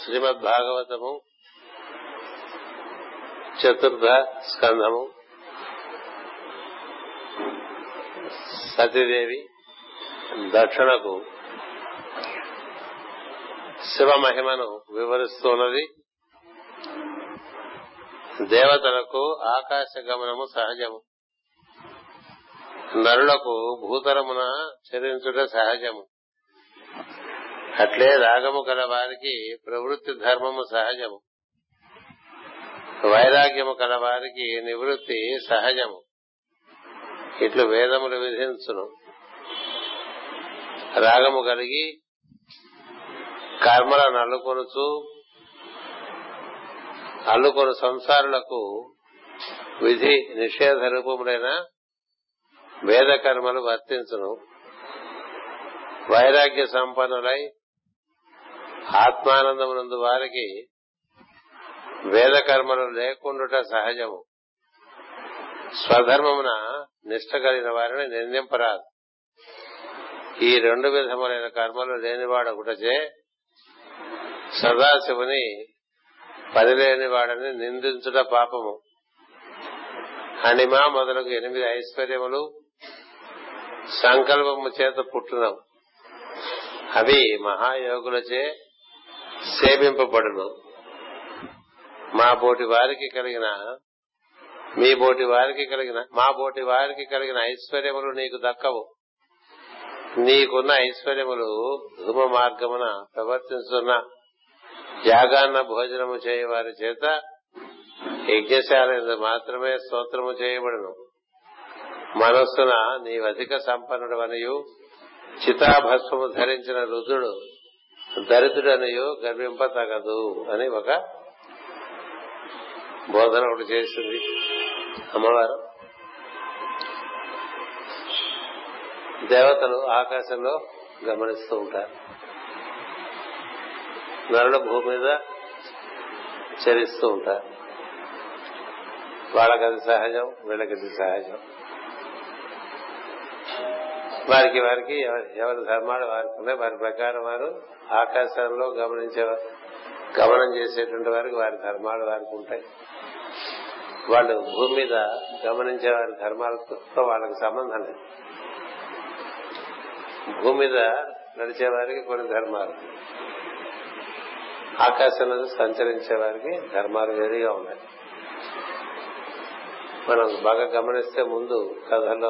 శ్రీమద్ భాగవతము చతుర్థ స్కంధము సతీదేవి దక్షిణకు శివ మహిమను వివరిస్తున్నది దేవతలకు ఆకాశ గమనము సహజము నరులకు భూతరమున చరించుట సహజము అట్లే రాగము గల వారికి ప్రవృత్తి ధర్మము సహజము వైరాగ్యము కల వారికి నివృత్తి సహజము ఇట్లు వేదములు విధించును రాగము కలిగి కర్మలను అల్లుకొనుచు అల్లుకొను సంసారులకు విధి నిషేధ రూపములైన వేద కర్మలు వర్తించును వైరాగ్య సంపన్నులై ఆత్మానందమునందు వారికి వేద కర్మలు లేకుండుట సహజము స్వధర్మమున నిష్ట కలిగిన వారిని నిందింపరాదు ఈ రెండు విధములైన కర్మలు లేనివాడు ఒకటచే సదాశివుని పని లేనివాడని నిందించుట పాపము అనిమ మొదలగు ఎనిమిది ఐశ్వర్యములు సంకల్పము చేత పుట్టునవు అవి మహాయోగులచే సేవింపబడును మా బోటి వారికి కలిగిన మీ బోటి వారికి కలిగిన మా బోటి వారికి కలిగిన ఐశ్వర్యములు నీకు దక్కవు నీకున్న ఐశ్వర్యములు ధూమ మార్గమున ప్రవర్తిస్తున్న యాగాన్న భోజనము చేయవారి చేత యజ్ఞశాల మాత్రమే స్తోత్రము చేయబడును మనస్సున నీవధిక సంపన్నుడు అనియు చితాభస్వము ధరించిన రుద్రుడు దరిద్రుడనియు గర్వింపతగదు అని ఒక బోధన ఒకటి చేసింది అమ్మవారు దేవతలు ఆకాశంలో గమనిస్తూ ఉంటారు నరుల భూమి మీద చరిస్తూ ఉంటారు వాళ్ళకది సహజం వీళ్ళకది సహజం వారికి వారికి ఎవరి ధర్మాలు వారికి ఉన్నాయి వారి ప్రకారం వారు ఆకాశంలో గమనించేవారు గమనం చేసేటువంటి వారికి వారి ధర్మాలు వారికి ఉంటాయి వాళ్ళు భూమి మీద గమనించే వారి ధర్మాలతో వాళ్ళకి సంబంధం లేదు భూమి మీద నడిచే వారికి కొన్ని ధర్మాలు ఆకాశంలో సంచరించే వారికి ధర్మాలు వేరుగా ఉన్నాయి మనం బాగా గమనిస్తే ముందు కథలో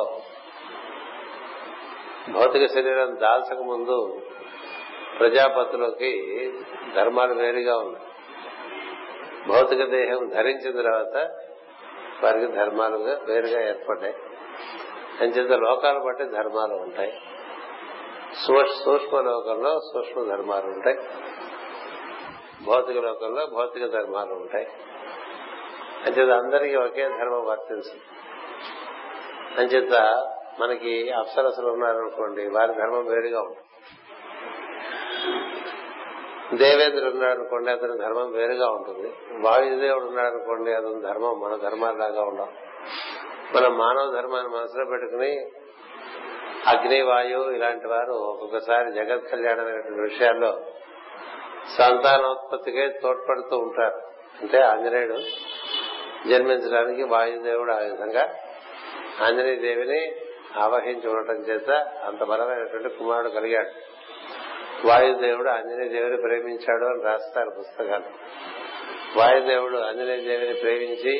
భౌతిక శరీరం దాల్చక ముందు ప్రజాపతులకి ధర్మాలు వేరుగా ఉన్నాయి భౌతిక దేహం ధరించిన తర్వాత వారికి ధర్మాలుగా వేరుగా ఏర్పడ్డాయి అంచేత లోకాలు బట్టి ధర్మాలు ఉంటాయి సూక్ష్మ లోకంలో సూక్ష్మ ధర్మాలు ఉంటాయి భౌతిక లోకంలో భౌతిక ధర్మాలు ఉంటాయి అంచేత అందరికీ ఒకే ధర్మం వర్తించదు అంచేత మనకి అప్సరసలు ఉన్నారనుకోండి వారి ధర్మం వేరుగా ఉంటుంది దేవేంద్రుడు ఉన్నాడు అనుకోండి అతని ధర్మం వేరుగా ఉంటుంది వాయుదేవుడు ఉన్నాడు అనుకోండి అతని ధర్మం మన ధర్మాలాగా ఉండవు మనం మానవ ధర్మాన్ని మనసులో పెట్టుకుని అగ్ని వాయువు ఇలాంటి వారు ఒక్కొక్కసారి జగత్ కళ్యాణమైనటువంటి విషయాల్లో సంతానోత్పత్తికే తోడ్పడుతూ ఉంటారు అంటే ఆంజనేయుడు జన్మించడానికి వాయుదేవుడు ఆ విధంగా ఆంజనేయ దేవిని ఆవహించి ఉండటం చేత అంత బలమైనటువంటి కుమారుడు కలిగాడు వాయుదేవుడు ఆంజనేయ దేవిని ప్రేమించాడు అని రాస్తారు పుస్తకాలు వాయుదేవుడు ఆంజనేయ దేవిని ప్రేమించి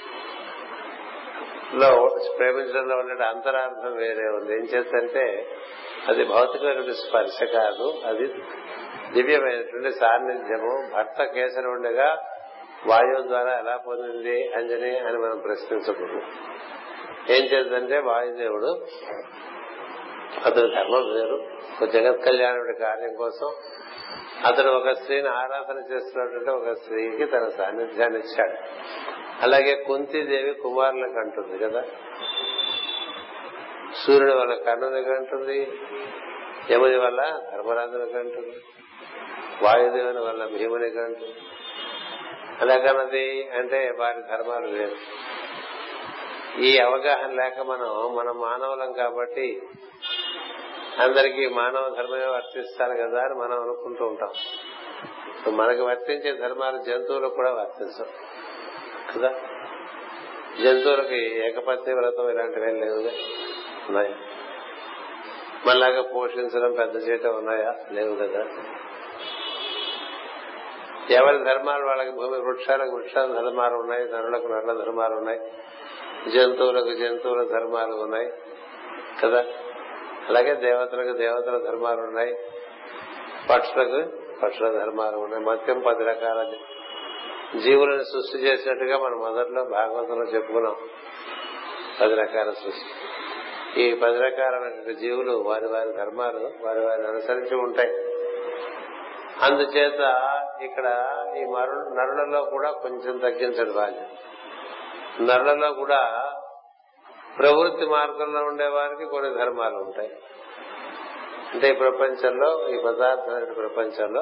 లో ప్రేమించడంలో ఉండే అంతరార్థం వేరే ఉంది ఏం చేస్తంటే అది భౌతికమైనటువంటి స్పర్శ కాదు అది దివ్యమైనటువంటి సాన్నిధ్యము భర్త కేసరి ఉండగా వాయువు ద్వారా ఎలా పొందింది అంజని అని మనం ప్రశ్నించకూడదు ఏం చేద్దంటే వాయుదేవుడు అతని ధర్మం వేరు జగత్ కళ్యాణుడి కార్యం కోసం అతడు ఒక స్త్రీని ఆరాధన చేస్తున్నటువంటి ఒక స్త్రీకి తన సాన్నిధ్యాన్ని ఇచ్చాడు అలాగే కుంతీదేవి కుమారులకు అంటుంది కదా సూర్యుడి వల్ల కర్ణునికి అంటుంది యముని వల్ల ధర్మరాజునికి అంటుంది వాయుదేవుని వల్ల భీమునికి అంటుంది అలాగన్నది అంటే వారి ధర్మాలు వేరు ఈ అవగాహన లేక మనం మనం మానవులం కాబట్టి అందరికీ మానవ ధర్మమే వర్తిస్తారు కదా అని మనం అనుకుంటూ ఉంటాం మనకు వర్తించే ధర్మాలు జంతువులకు కూడా వర్తించవు కదా జంతువులకి ఏకపత్ని వ్రతం ఇలాంటివి ఏం లేవుగా ఉన్నాయా మనలాగా పోషించడం పెద్ద చేయటం ఉన్నాయా లేవు కదా ఎవరి ధర్మాలు వాళ్ళకి భూమి వృక్షాలకు వృక్షాల ధర్మాలు ఉన్నాయి నరులకు నరుల ధర్మాలు ఉన్నాయి జంతువులకు జంతువుల ధర్మాలు ఉన్నాయి కదా అలాగే దేవతలకు దేవతల ధర్మాలు ఉన్నాయి పక్షులకు పక్షుల ధర్మాలు ఉన్నాయి మొత్తం పది రకాల జీవులను సృష్టి చేసినట్టుగా మనం మొదట్లో భాగవతంలో చెప్పుకున్నాం పది రకాల సృష్టి ఈ పది రకాలైనటువంటి జీవులు వారి వారి ధర్మాలు వారి వారిని అనుసరించి ఉంటాయి అందుచేత ఇక్కడ ఈ మరు నరులలో కూడా కొంచెం తగ్గించడు బాధ్యత నరులలో కూడా ప్రవృత్తి మార్గంలో ఉండే వారికి కొన్ని ధర్మాలు ఉంటాయి అంటే ఈ ప్రపంచంలో ఈ పదార్థమైన ప్రపంచంలో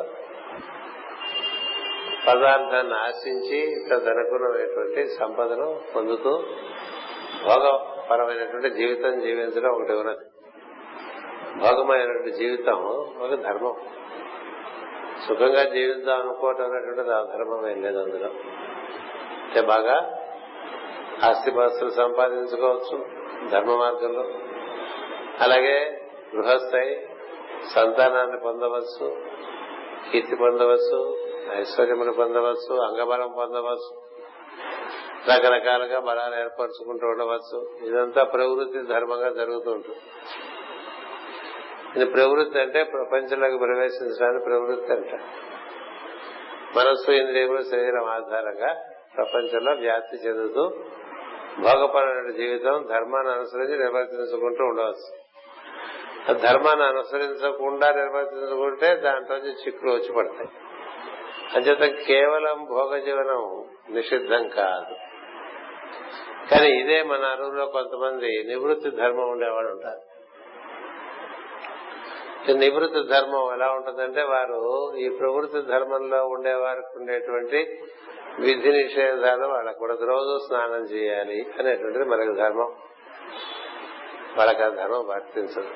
పదార్థాన్ని ఆశించి తదనుగుణమైనటువంటి సంపదను పొందుతూ భోగపరమైనటువంటి జీవితం జీవించడం ఒకటి ఉన్నది భోగమైనటువంటి జీవితం ఒక ధర్మం సుఖంగా జీవిద్దాం అనుకోవటం అనేటువంటిది ఆ ధర్మం ఏం లేదు అందులో అంటే బాగా ఆస్తిపాస్తులు సంపాదించుకోవచ్చు ధర్మ మార్గంలో అలాగే గృహస్థై సంతానాన్ని పొందవచ్చు కీర్తి పొందవచ్చు ఐశ్వర్యములు పొందవచ్చు అంగబలం పొందవచ్చు రకరకాలుగా బలాలు ఏర్పరచుకుంటూ ఉండవచ్చు ఇదంతా ప్రవృత్తి ధర్మంగా జరుగుతూ ఉంటుంది ఇది ప్రవృత్తి అంటే ప్రపంచంలోకి ప్రవేశించడానికి ప్రవృత్తి అంట మనస్సు ఇంద్రియములు శరీరం ఆధారంగా ప్రపంచంలో వ్యాప్తి చెందుతూ భోగపరమైన జీవితం ధర్మాన్ని అనుసరించి నిర్వర్తించుకుంటూ ఉండవచ్చు ఆ ధర్మాన్ని అనుసరించకుండా నిర్వర్తించుకుంటే దాంట్లోంచి చిక్కులు వచ్చి పడతాయి అంచేత కేవలం భోగ జీవనం నిషిద్ధం కాదు కానీ ఇదే మన అరువులో కొంతమంది నివృత్తి ధర్మం ఉండేవాడు ఉంటారు నివృత్తి ధర్మం ఎలా ఉంటుందంటే వారు ఈ ప్రవృత్తి ధర్మంలో ఉండే వారికి ఉండేటువంటి విధి నిషేధాలు వాళ్ళకు కూడా రోజు స్నానం చేయాలి అనేటువంటిది మనకి ధర్మం వాళ్ళకి ఆ ధర్మం వర్తించదు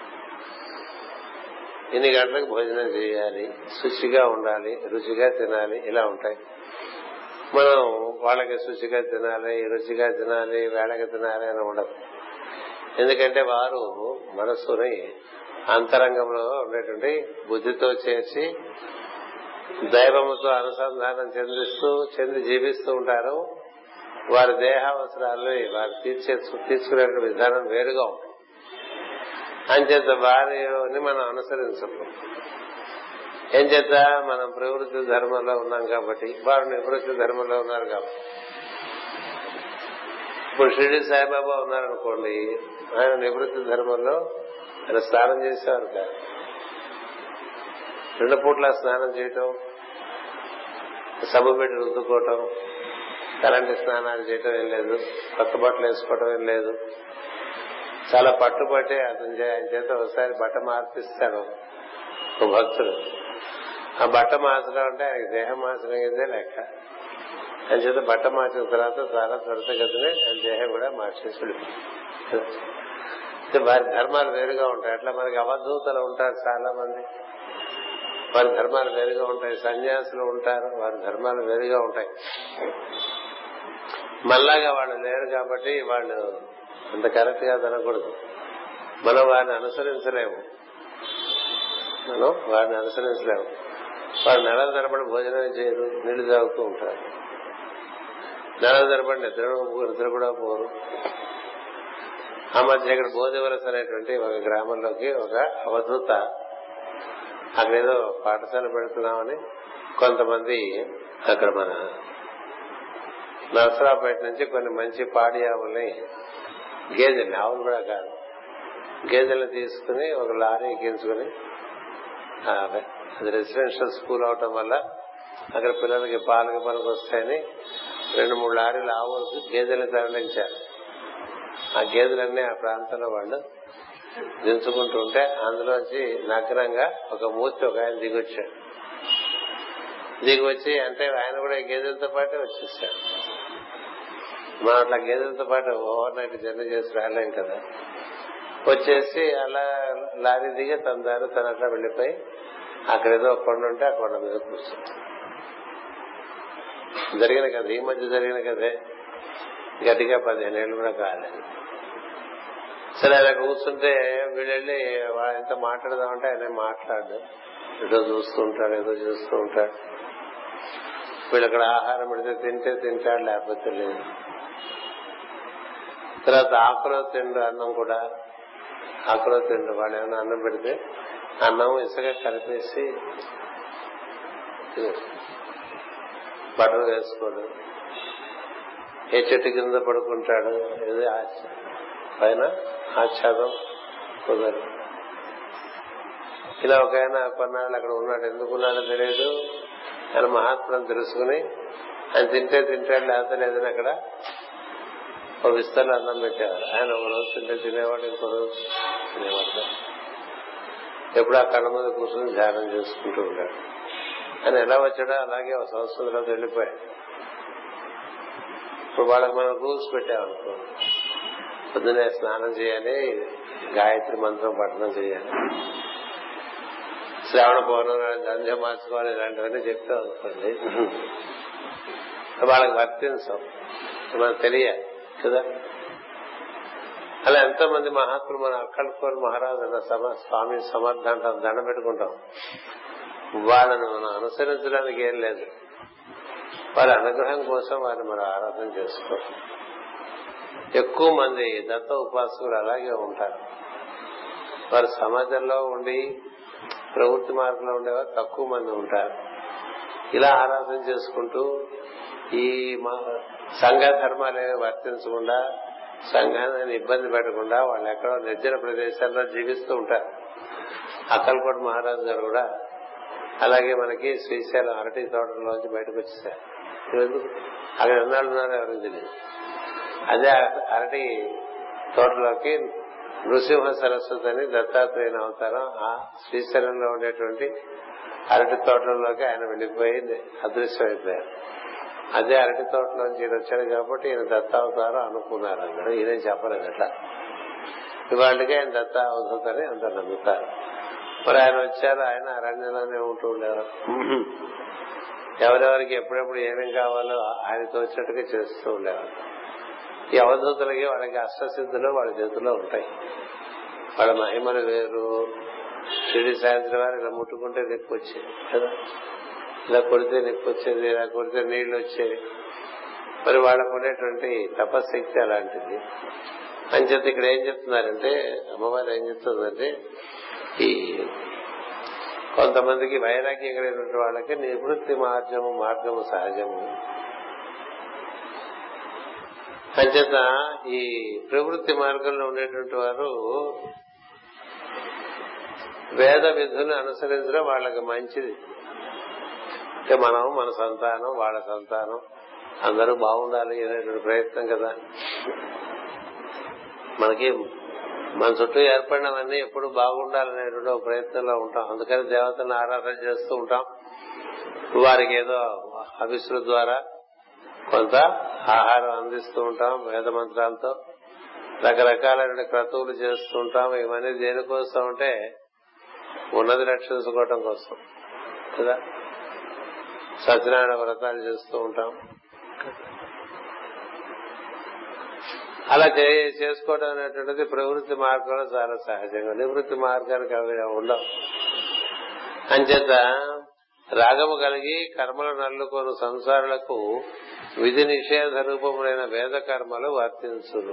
ఇన్ని గంటలకు భోజనం చేయాలి శుచిగా ఉండాలి రుచిగా తినాలి ఇలా ఉంటాయి మనం వాళ్ళకి శుచిగా తినాలి రుచిగా తినాలి వేళకి తినాలి అని ఉండదు ఎందుకంటే వారు మనస్సుని అంతరంగంలో ఉండేటువంటి బుద్ధితో చేర్చి దైవముతో అనుసంధానం చెందిస్తూ చెంది జీవిస్తూ ఉంటారు వారి దేహావసరాలు వారు తీర్చే తీసుకునే విధానం వేరుగా ఉంటుంది అంచేత వారిని మనం అనుసరించము ఏం చేత మనం ప్రవృత్తి ధర్మంలో ఉన్నాం కాబట్టి వారు నివృత్తి ధర్మంలో ఉన్నారు కాబట్టి ఇప్పుడు షిరిడి సాయిబాబా ఉన్నారనుకోండి ఆయన నివృత్తి ధర్మంలో ఆయన స్నానం చేసేవారు కాదు రెండు పూట్ల స్నానం చేయటం సబ్బు పెట్టి రుద్దుకోవటం కరెంటు స్నానాలు చేయటం ఏం లేదు కొత్త బట్టలు వేసుకోవటం ఏం లేదు చాలా పట్టుబట్టి అతని ఆయన చేత ఒకసారి బట్ట మార్పిస్తాడు ఒక భక్తుడు ఆ బట్ట మార్చడం అంటే ఆయనకి దేహం మార్చడం కిందే లెక్క ఆయన చేత బట్ట మార్చిన తర్వాత చాలా త్వరితగతినే ఆయన దేహం కూడా మార్చేసి వారి ధర్మాలు వేరుగా ఉంటాయి అట్లా మనకి అవధూతలు ఉంటారు చాలా మంది వారి ధర్మాలు వేరుగా ఉంటాయి సన్యాసులు ఉంటారు వారి ధర్మాలు వేరుగా ఉంటాయి మళ్ళాగా వాళ్ళు లేరు కాబట్టి వాళ్ళు అంత కరెక్ట్ గా తినకూడదు మనం వారిని అనుసరించలేము మనం వారిని అనుసరించలేము వారు నెలల తరబడి భోజనం చేయరు నీళ్లు తాగుతూ ఉంటారు నెలల తరబడి నిద్ర నిద్ర కూడా పోరు ఆ మధ్య ఇక్కడ బోధవలస అనేటువంటి ఒక గ్రామంలోకి ఒక అవధూత అక్కడేదో పాఠశాల పెడుతున్నామని కొంతమంది అక్కడ మన నరసరావుపేట నుంచి కొన్ని మంచి పాడి ఆవుల్ని గేదెల్ని ఆవులు కూడా కాదు గేదెల్ని తీసుకుని ఒక లారీ ఎక్కించుకుని అది రెసిడెన్షియల్ స్కూల్ అవటం వల్ల అక్కడ పిల్లలకి పాలకి పనికి వస్తాయని రెండు మూడు లారీలు ఆవులకు గేదెల్ని తరలించారు ఆ గేదెలన్నీ ఆ ప్రాంతంలో వాళ్ళు దించుకుంటూ ఉంటే అందులోంచి నగ్నంగా ఒక మూర్తి ఒక ఆయన దిగొచ్చాడు దిగి వచ్చి అంటే ఆయన కూడా ఈ గేదెలతో పాటే వచ్చేసాడు మనం అట్లా గేదెలతో పాటు ఓవర్ నైట్ జర్నీ చేసి రాలేం కదా వచ్చేసి అలా లారీ దిగి తన దారి తన అట్లా వెళ్లిపోయి అక్కడ ఏదో ఒక కొండ ఉంటే ఆ కొండ మీద కూర్చుంటాం జరిగిన కథ ఈ మధ్య జరిగిన కథే గట్టిగా పదిహేనేళ్ళు కూడా కాలేదు సరే ఆయన కూర్చుంటే వీళ్ళు వెళ్ళి ఎంత మాట్లాడదామంటే ఆయన మాట్లాడు ఏదో చూస్తూ ఉంటాడు ఏదో చూస్తూ ఉంటాడు వీళ్ళు అక్కడ ఆహారం పెడితే తింటే తింటాడు లేకపోతే లేదు తర్వాత ఆకులో తిండు అన్నం కూడా ఆకులో తిండు వాడు ఏమైనా అన్నం పెడితే అన్నం ఇసుక కలిపేసి బట్టలు వేసుకోడు ఏ చెట్టు కింద పడుకుంటాడు ఏది పైన ఆచ్ఛాదం కుదరదు ఇలా ఒక ఆయన కొన్నాళ్ళు అక్కడ ఉన్నాడు ఎందుకు ఉన్నాడో తెలియదు ఆయన మహాత్ములను తెలుసుకుని ఆయన తింటే తింటాడు లేకపోతే లేదని అక్కడ ఒక విస్తరణ అన్నం పెట్టేవారు ఆయన ఒక రోజు తింటే తినేవాడు ఇంకో రోజు తినేవాడు ఎప్పుడు ఆ కళ్ళ మీద కూర్చొని ధ్యానం చేసుకుంటూ ఉంటాడు ఆయన ఎలా వచ్చాడో అలాగే ఒక సంవత్సరం తర్వాత వెళ్ళిపోయాడు ఇప్పుడు వాళ్ళకి మనం రూల్స్ పెట్టామనుకో పొద్దునే స్నానం చేయాలి గాయత్రి మంత్రం పఠనం చేయాలి శ్రావణ పౌర్ణమి దంధ్యం మార్చుకోవాలి ఇలాంటివన్నీ చెప్తాం అనుకోండి వాళ్ళకి వర్తించం మనకు తెలియాలి కదా అలా ఎంతో మంది మహాత్ములు మన అక్కడికోరు మహారాజు అన్న సమ స్వామి సమర్థ అంటాం దండ పెట్టుకుంటాం వాళ్ళని మనం అనుసరించడానికి ఏం లేదు వారి అనుగ్రహం కోసం వారిని మనం ఆరాధన చేసుకో ఎక్కువ మంది దత్త ఉపాసకులు అలాగే ఉంటారు వారి సమాజంలో ఉండి ప్రవృత్తి మార్గంలో ఉండేవారు తక్కువ మంది ఉంటారు ఇలా ఆరాధన చేసుకుంటూ ఈ సంఘ ధర్మాలు వర్తించకుండా సంఘాన్ని ఇబ్బంది పెట్టకుండా వాళ్ళు ఎక్కడో నిర్జన ప్రదేశాల్లో జీవిస్తూ ఉంటారు అక్కలకోట మహారాజు గారు కూడా అలాగే మనకి శ్రీశైలం అరటి తోటలోంచి బయటకు వచ్చేసారు అక్కడ ఎన్నాళ్ళు ఉన్నారో ఎవరికి తెలియదు అదే అరటి తోటలోకి నృసింహ సరస్వతి అని దత్తాత్రేయ అవతారం ఆ శ్రీశైలంలో ఉండేటువంటి అరటి తోటలోకి ఆయన వెళ్లిపోయి అదృశ్యమైపోయారు అదే అరటి తోటలోంచి ఈయన వచ్చాడు కాబట్టి ఈయన దత్తావతారం అనుకున్నారు అందరూ ఈయన చెప్పలేదు అట్లా ఇవాళకి ఆయన దత్త అవతారని అంత నమ్ముతారు మరి ఆయన వచ్చారు ఆయన అరణ్యంలోనే ఉంటూ ఉండేవారు ఎవరెవరికి ఎప్పుడెప్పుడు ఏమేం కావాలో ఆయనతో వచ్చినట్టుగా చేస్తూ ఉండేవారు ఈ అవధూతులకి వాళ్ళకి అష్టసిద్ధులు వాళ్ళ చేతిలో ఉంటాయి వాళ్ళ మహిమలు వేరు షిడి సాయంత్రం వారు ఇలా ముట్టుకుంటే నొప్పి వచ్చేది కదా ఇలా కొడితే నొప్పి వచ్చేది ఇలా కొడితే నీళ్లు వచ్చేవి మరి వాళ్ళకు ఉండేటువంటి తపశక్తి అలాంటిది అంచేత ఇక్కడ ఏం చెప్తున్నారంటే అమ్మవారు ఏం చెప్తుందంటే ఈ కొంతమందికి వైరాగ్యం కలిగినటువంటి వాళ్ళకి నివృత్తి మార్గము మార్గము సహజము అంచేత ఈ ప్రవృత్తి మార్గంలో ఉండేటువంటి వారు వేద విధులను అనుసరించడం వాళ్ళకి మంచిది అంటే మనం మన సంతానం వాళ్ళ సంతానం అందరూ బాగుండాలి అనేటువంటి ప్రయత్నం కదా మనకి మన చుట్టూ ఏర్పడినవన్నీ ఎప్పుడు బాగుండాలనేటువంటి ఒక ప్రయత్నంలో ఉంటాం అందుకని దేవతలను ఆరాధన చేస్తూ ఉంటాం వారికి ఏదో అభిశ్రు ద్వారా కొంత ఆహారం అందిస్తూ ఉంటాం వేద మంత్రాలతో రకరకాలైన క్రతువులు చేస్తూ ఉంటాం ఇవన్నీ దేనికోసం అంటే ఉన్నది రక్షించుకోవటం కోసం కదా సత్యనారాయణ వ్రతాలు చేస్తూ ఉంటాం అలా చేసుకోవడం అనేటువంటిది ప్రవృత్తి మార్గంలో చాలా సహజంగా నివృత్తి మార్గానికి అవి ఉండవు అంచేత రాగము కలిగి కర్మలు నల్లుకొని సంసారులకు విధి నిషేధ రూపములైన వేద కర్మలు వర్తించును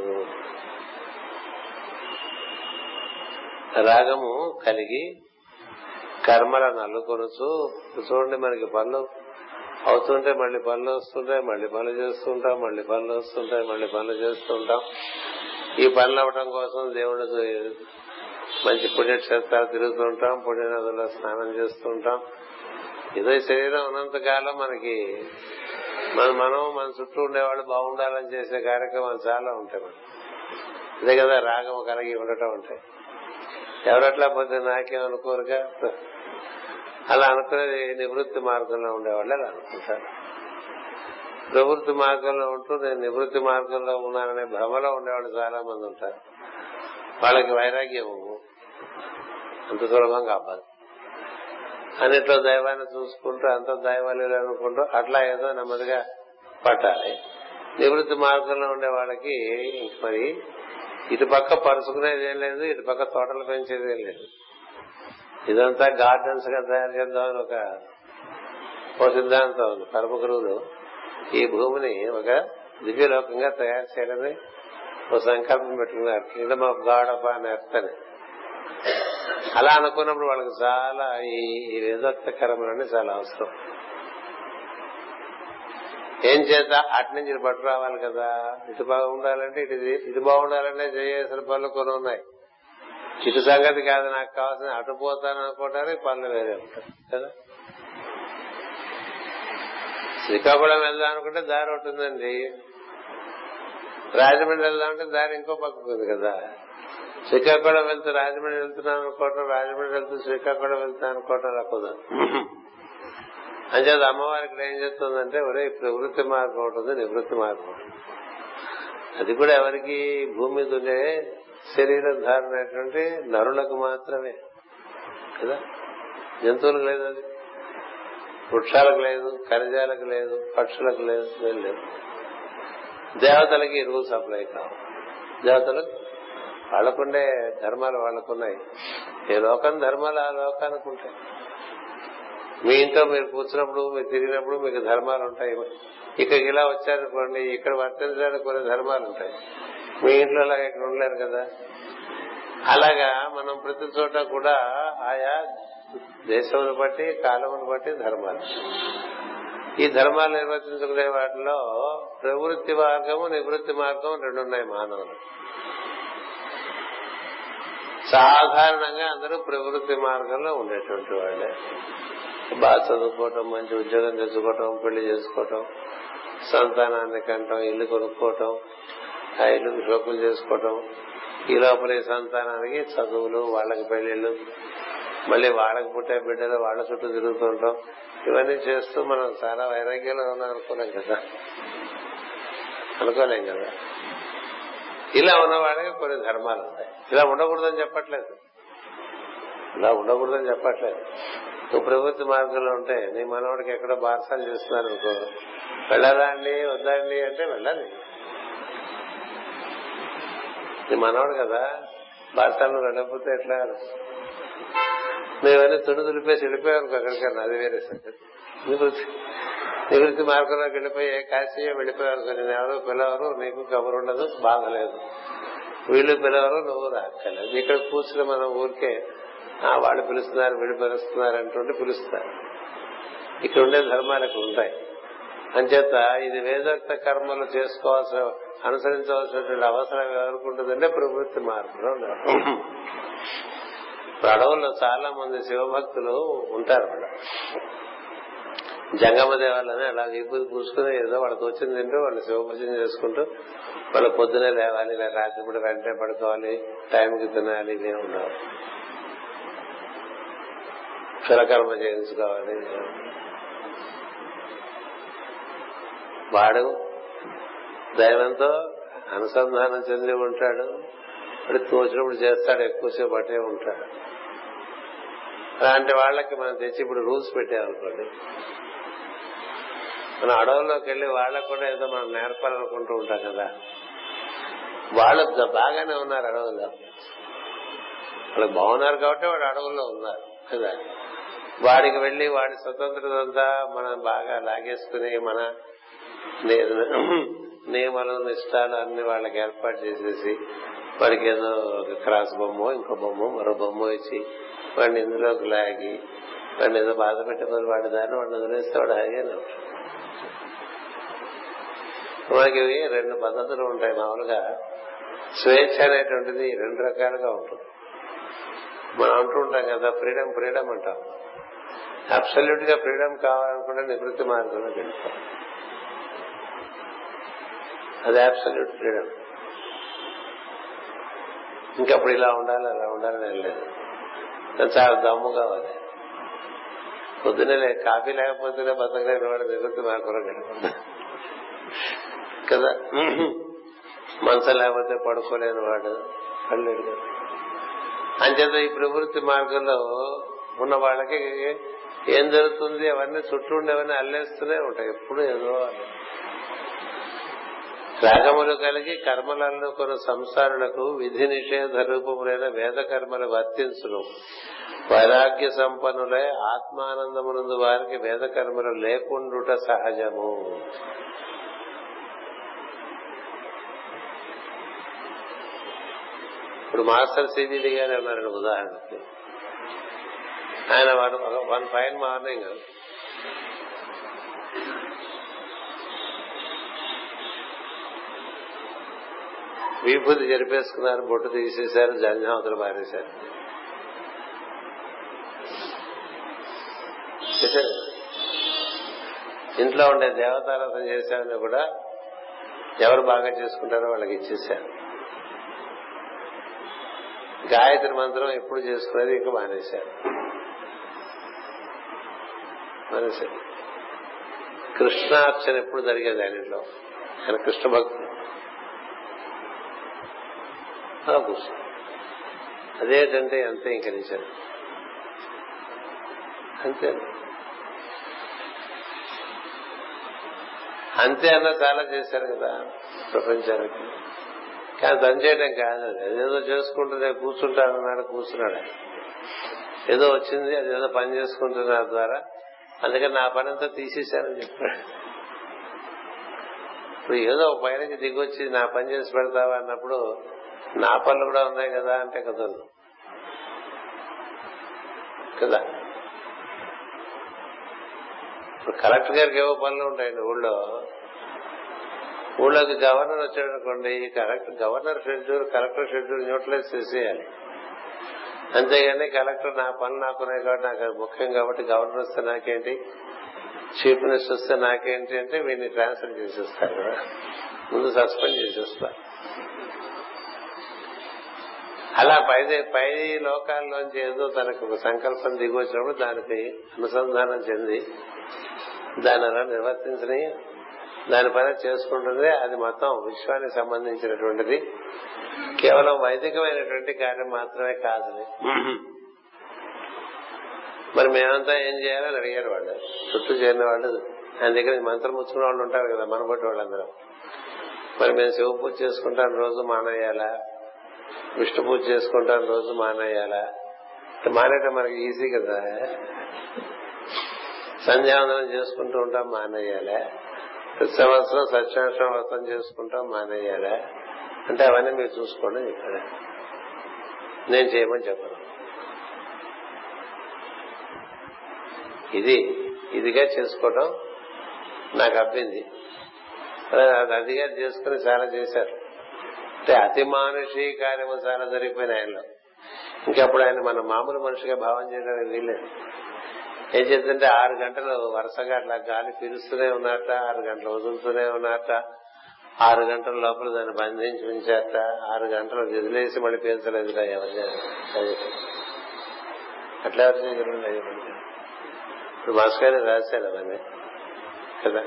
రాగము కలిగి కర్మల నల్లుకొనుచు చూడండి మనకి పనులు అవుతుంటే మళ్ళీ పనులు వస్తుంటాయి మళ్ళీ పనులు చేస్తుంటాం మళ్ళీ పనులు వస్తుంటాయి మళ్ళీ పనులు చేస్తుంటాం ఈ పనులు అవడం కోసం దేవుడు మంచి పుణ్యక్షేత్రాలు తిరుగుతుంటాం పుణ్యనదుల్లో స్నానం చేస్తుంటాం ఏదో శరీరం ఉన్నంత కాలం మనకి మన మనం మన చుట్టూ ఉండేవాళ్ళు బాగుండాలని చేసే కార్యక్రమాలు చాలా ఉంటాయి మనం ఇదే కదా రాగం కలిగి ఉండటం ఉంటాయి ఎవరట్లా పోతే నాకేం అనుకోరుగా అలా అనుకునేది నివృత్తి మార్గంలో ఉండేవాళ్ళు అలా అనుకుంటారు ప్రవృత్తి మార్గంలో ఉంటూ నేను నివృత్తి మార్గంలో ఉన్నాననే భ్రమలో ఉండేవాళ్ళు చాలా మంది ఉంటారు వాళ్ళకి వైరాగ్యం అంత సులభంగా అవ్వదు అన్నిట్లో దైవాన్ని చూసుకుంటూ అంత దైవాలు అనుకుంటూ అట్లా ఏదో నెమ్మదిగా పట్టాలి నివృత్తి మార్గంలో ఉండే వాళ్ళకి మరి ఇటు పక్క పరుచుకునేది ఏం లేదు ఇటు పక్క తోటలు పెంచేది ఏం లేదు ఇదంతా గార్డెన్స్ గా తయారు చేద్దామని ఒక ఓ సిద్ధాంతం ఉంది పరమ గురువులు ఈ భూమిని ఒక దివ్యలోకంగా తయారు చేయాలని ఒక సంకల్పం పెట్టుకున్నారు కింగ్డమ్ ఆఫ్ గాడ్ ఆఫ్ అని ఎర్తని అలా అనుకున్నప్పుడు వాళ్ళకి చాలా ఈ వేదోక్తకరములన్నీ చాలా అవసరం ఏం చేత అటు నుంచి ఇటు పట్టు రావాలి కదా ఇటు బాగుండాలంటే ఇటు ఇటు బాగుండాలంటే చేయాల్సిన పనులు కొన్ని ఉన్నాయి ఇటు సంగతి కాదు నాకు కావాల్సిన అటు పోతాను అనుకోవడానికి పనులు వేరే ఉంటాయి కదా శ్రీకాకుళం వెళ్దాం అనుకుంటే దారి ఉంటుందండి రాజమండ్రి వెళ్దాం అంటే దారి ఇంకో పక్కకు ఉంది కదా శ్రీకాకుళం వెళ్తూ రాజమండ్రి వెళ్తున్నాను అనుకోవటం రాజమండ్రి వెళ్తూ శ్రీకాకుళం వెళ్తాను అనుకోవటం రాకూడదు అంచేది అమ్మవారి ఇక్కడ ఏం చెప్తుందంటే ఒరే ప్రవృత్తి మార్గం ఉంటుంది నివృత్తి మార్గం ఉంటుంది అది కూడా ఎవరికి భూమి మీద ఉండే శరీర ధారణటువంటి నరులకు మాత్రమే కదా జంతువులకు లేదు అది వృక్షాలకు లేదు ఖనిజాలకు లేదు పక్షులకు లేదు ఏం లేదు దేవతలకి రూల్స్ అప్లై కావు దేవతలు వాళ్ళకుండే ధర్మాలు వాళ్ళకున్నాయి ఏ లోకం ధర్మాలు ఆ లోకానికి ఉంటాయి మీ ఇంట్లో మీరు కూర్చున్నప్పుడు మీరు తిరిగినప్పుడు మీకు ధర్మాలు ఉంటాయి ఇక్కడికి ఇలా వచ్చారనుకోండి ఇక్కడ వర్తించడానికి కొన్ని ధర్మాలు ఉంటాయి మీ ఇంట్లో అలాగే ఇక్కడ ఉండలేరు కదా అలాగా మనం ప్రతి చోట కూడా ఆయా దేశమును బట్టి కాలమును బట్టి ధర్మాలు ఈ ధర్మాలు నిర్వర్తించుకునే వాటిలో ప్రవృత్తి మార్గము నివృత్తి మార్గం రెండు ఉన్నాయి మానవులు సాధారణంగా అందరూ ప్రవృత్తి మార్గంలో ఉండేటువంటి వాళ్ళే బాగా చదువుకోవటం మంచి ఉద్యోగం తెచ్చుకోవటం పెళ్లి చేసుకోవటం సంతానాన్ని కంటం ఇల్లు కొనుక్కోవటం ఆ ఇల్లు షోకులు చేసుకోవటం ఈ లోపల ఈ సంతానానికి చదువులు వాళ్ళకి పెళ్లిళ్ళు మళ్ళీ వాళ్ళకి పుట్టే బిడ్డలు వాళ్ళ చుట్టూ తిరుగుతుంటాం ఇవన్నీ చేస్తూ మనం చాలా వైరాగ్యంలో ఉన్నాం అనుకోలేం కదా అనుకోలేం కదా ఇలా ఉన్నవాడికి కొన్ని ధర్మాలు ఉంటాయి ఇలా ఉండకూడదని చెప్పట్లేదు ఇలా ఉండకూడదని చెప్పట్లేదు నువ్వు ప్రవృత్తి మార్గంలో ఉంటే నీ మనవాడికి ఎక్కడో బారసాలు చేస్తున్నారు అనుకో వెళ్ళాలా అండి వద్దా అండి అంటే వెళ్ళాలి నీ మనవాడు కదా బారసాలను వెళ్ళకపోతే ఎట్లా మేమన్నీ తుడి తులిపేసి వెళ్ళిపోయాను అక్కడికన్నా అది వేరే సంగతి నివృత్తి నివృత్తి మార్గంలోకి వెళ్ళిపోయి కాశీయే వెళ్ళిపోయాను నేను ఎవరు పిల్లవరు నీకు కబురు ఉండదు బాధ లేదు వీళ్ళు పిల్లవరు నువ్వు రాక్కలేదు ఇక్కడ కూర్చుని మనం ఊరికే వాళ్ళు పిలుస్తున్నారు వీళ్ళు పిలుస్తున్నారు అంటుంటే పిలుస్తారు ఇక్కడ ఉండే ధర్మాలకు ఉంటాయి అంచేత ఇది వేదోక్త కర్మలు చేసుకోవాల్సిన అనుసరించవలసినటువంటి అవసరం ఎవరికి ఉంటుందంటే ప్రవృత్తి మార్పులో ఇప్పుడు అడవుల్లో చాలా మంది శివభక్తులు ఉంటారు అక్కడ జంగమ దేవాలని అలా విభూతి పూసుకుని ఏదో వాళ్ళకి వచ్చింది తింటూ వాళ్ళు శివభజన చేసుకుంటూ వాళ్ళు పొద్దునే లేవాలి రాత్రి కూడా వెంటనే పడుకోవాలి టైంకి తినాలి ఇవే ఉండవు క్షరకర్మ చేయించుకోవాలి వాడు దైవంతో అనుసంధానం చెంది ఉంటాడు వాడు తోచినప్పుడు చేస్తాడు ఎక్కువసేపు అట్టే ఉంటాడు అలాంటి వాళ్ళకి మనం తెచ్చి ఇప్పుడు రూల్స్ పెట్టామనుకోండి మన అడవుల్లోకి వెళ్లి వాళ్ళకు కూడా ఏదో మనం నేర్పాలనుకుంటూ ఉంటాం కదా వాళ్ళు బాగానే ఉన్నారు అడవుల్లో వాళ్ళకి బాగున్నారు కాబట్టి వాడు అడవుల్లో ఉన్నారు కదా వాడికి వెళ్లి వాడి స్వతంత్రత అంతా మనం బాగా లాగేసుకుని మన నియమాలు నిష్టాలు అన్ని వాళ్ళకి ఏర్పాటు చేసేసి వాడికి ఏదో ఒక క్రాస్ బొమ్మ ఇంకో బొమ్మ మరో బొమ్మ ఇచ్చి వాడిని ఇందులోకి లాగి వాడిని ఏదో బాధ పెట్టబోదు వాడి దాన్ని వాడిని వదిలేస్తే వాడు హాయిగానే మనకి రెండు పద్ధతులు ఉంటాయి మామూలుగా స్వేచ్ఛ అనేటువంటిది రెండు రకాలుగా ఉంటుంది మనం అంటూ ఉంటాం కదా ఫ్రీడమ్ ఫ్రీడమ్ అంటాం అబ్సల్యూట్ గా ఫ్రీడమ్ కావాలనుకుంటే నివృత్తి మార్గంలో వెళ్ళిపోతాం అది అబ్సల్యూట్ ఫ్రీడమ్ ఇంకప్పుడు ఇలా ఉండాలి అలా ఉండాలని వెళ్ళలేదు చాలా దమ్ము కావాలి పొద్దునే కాఫీ లేకపోతేనే బతకలేని వాడు నివృత్తి మార్గంలో వెళ్ళిపోతాం కదా మనసు లేకపోతే పడుకోలేని వాడు పడలేడు కదా అంచేత ఈ ప్రవృత్తి మార్గంలో ఉన్న వాళ్ళకి ఏం జరుగుతుంది అవన్నీ చుట్టూ ఉండేవన్నీ అల్లేస్తూనే ఉంటాయి ఎప్పుడు ఏదో అని రాగములు కలిగి కర్మలను కొన్ని సంసారులకు విధి నిషేధ రూపములైన వేద కర్మలు వర్తించును వైరాగ్య సంపన్నులై ఆత్మానందమునందు వారికి వేద కర్మలు లేకుండుట సహజము ఇప్పుడు మాస్టర్ సిబిడి గారు ఉన్నారండి ఉదాహరణకి ఆయన వన్ ఫైన్ మార్నింగ్ విభూతి జరిపేసుకున్నారు బొట్టు తీసేశారు జంజావతలు మారేశారు చేశారు ఇంట్లో ఉండే దేవతారాధన చేశారని కూడా ఎవరు బాగా చేసుకుంటారో వాళ్ళకి ఇచ్చేశారు గాయత్రి మంత్రం ఎప్పుడు చేసుకునేది ఇంకా మానేశారు మానేశారు కృష్ణార్చన ఎప్పుడు జరిగేది ఆయన ఇంట్లో ఆయన కృష్ణ భక్తుడు అలా కూర్చో అదేంటంటే అంతే ఇంక నిచ్చారు అంతే అంతే అన్న చాలా చేశారు కదా ప్రపంచానికి కానీ తను చేయడం కాదు అదేదో చేసుకుంటూనే కూర్చుంటానన్నాడు కూర్చున్నాడు ఏదో వచ్చింది అదేదో పని చేసుకుంటున్నారు ద్వారా అందుకని నా పని అంతా తీసేశానని చెప్పాడు ఇప్పుడు ఏదో ఒక పైనుంచి దిగొచ్చి నా పని చేసి పెడతావా అన్నప్పుడు నా పనులు కూడా ఉన్నాయి కదా అంటే కదా కదా ఇప్పుడు కలెక్టర్ గారికి ఏవో పనులు ఉంటాయండి ఊళ్ళో ఊళ్ళోకి గవర్నర్ వచ్చాడు అనుకోండి collector governor schedule collector schedule neutralize చేసేయాలి అంతేగాని కలెక్టర్ నా పనులు నాకున్నాయి కాబట్టి నాకు అది ముఖ్యం కాబట్టి గవర్నర్ వస్తే నాకేంటి చీఫ్ మినిస్టర్ వస్తే నాకేంటి అంటే వీడిని ట్రాన్స్ఫర్ చేసేస్తారు కదా ముందు సస్పెండ్ చేసేస్తారు అలా పై పై లోకాల్లోంచి ఏదో తనకు ఒక సంకల్పం దిగి వచ్చినప్పుడు దానికి అనుసంధానం చెంది దాని అలా నిర్వర్తించని దాని పని చేసుకుంటుంది అది మొత్తం విశ్వానికి సంబంధించినటువంటిది కేవలం వైదికమైనటువంటి కార్యం మాత్రమే కాదు మరి మేమంతా ఏం చేయాలని అడిగారు వాళ్ళు చుట్టూ చేరిన వాళ్ళు ఆయన దగ్గర మంత్రం ముచ్చుకున్న వాళ్ళు ఉంటారు కదా మన బట్టి వాళ్ళందరం మరి మేము శివ పూజ చేసుకుంటాం రోజు మానేయాలా విష్ణు పూజ చేసుకుంటాం రోజు మానేయాలా మానేయటం మనకి ఈజీ కదా సంధ్యావందనం చేసుకుంటూ ఉంటాం మానేయాలా ప్రతి సంవత్సరం సత్యాశ్రమ వ్రతం చేసుకుంటాం మానేయాలా అంటే అవన్నీ మీరు చూసుకోండి చెప్పాడు నేను చేయమని చెప్పను ఇది ఇదిగా చేసుకోవటం నాకు అబ్బింది అదిగా చేసుకుని చాలా చేశారు అంటే అతి మానుషి కార్యము చాలా జరిగిపోయిన ఆయనలో ఇంకప్పుడు ఆయన మన మామూలు మనిషిగా భావం చేయడానికి వీల్లేదు ఏం చేద్దంటే ఆరు గంటలు వరుసగా అట్లా గాలి పిలుస్తూనే ఉన్నట్ట ఆరు గంటలు వదులుతూనే ఉన్నట్ట ఆరు గంటల లోపల దాన్ని బంధించి ఉంచారట ఆరు గంటలు వదిలేసి మళ్ళీ పీల్చలేదు ఎవరు అట్లా ఎవరు చేయగలండి ఇప్పుడు మాస్టర్ రాశారు అవన్నీ కదా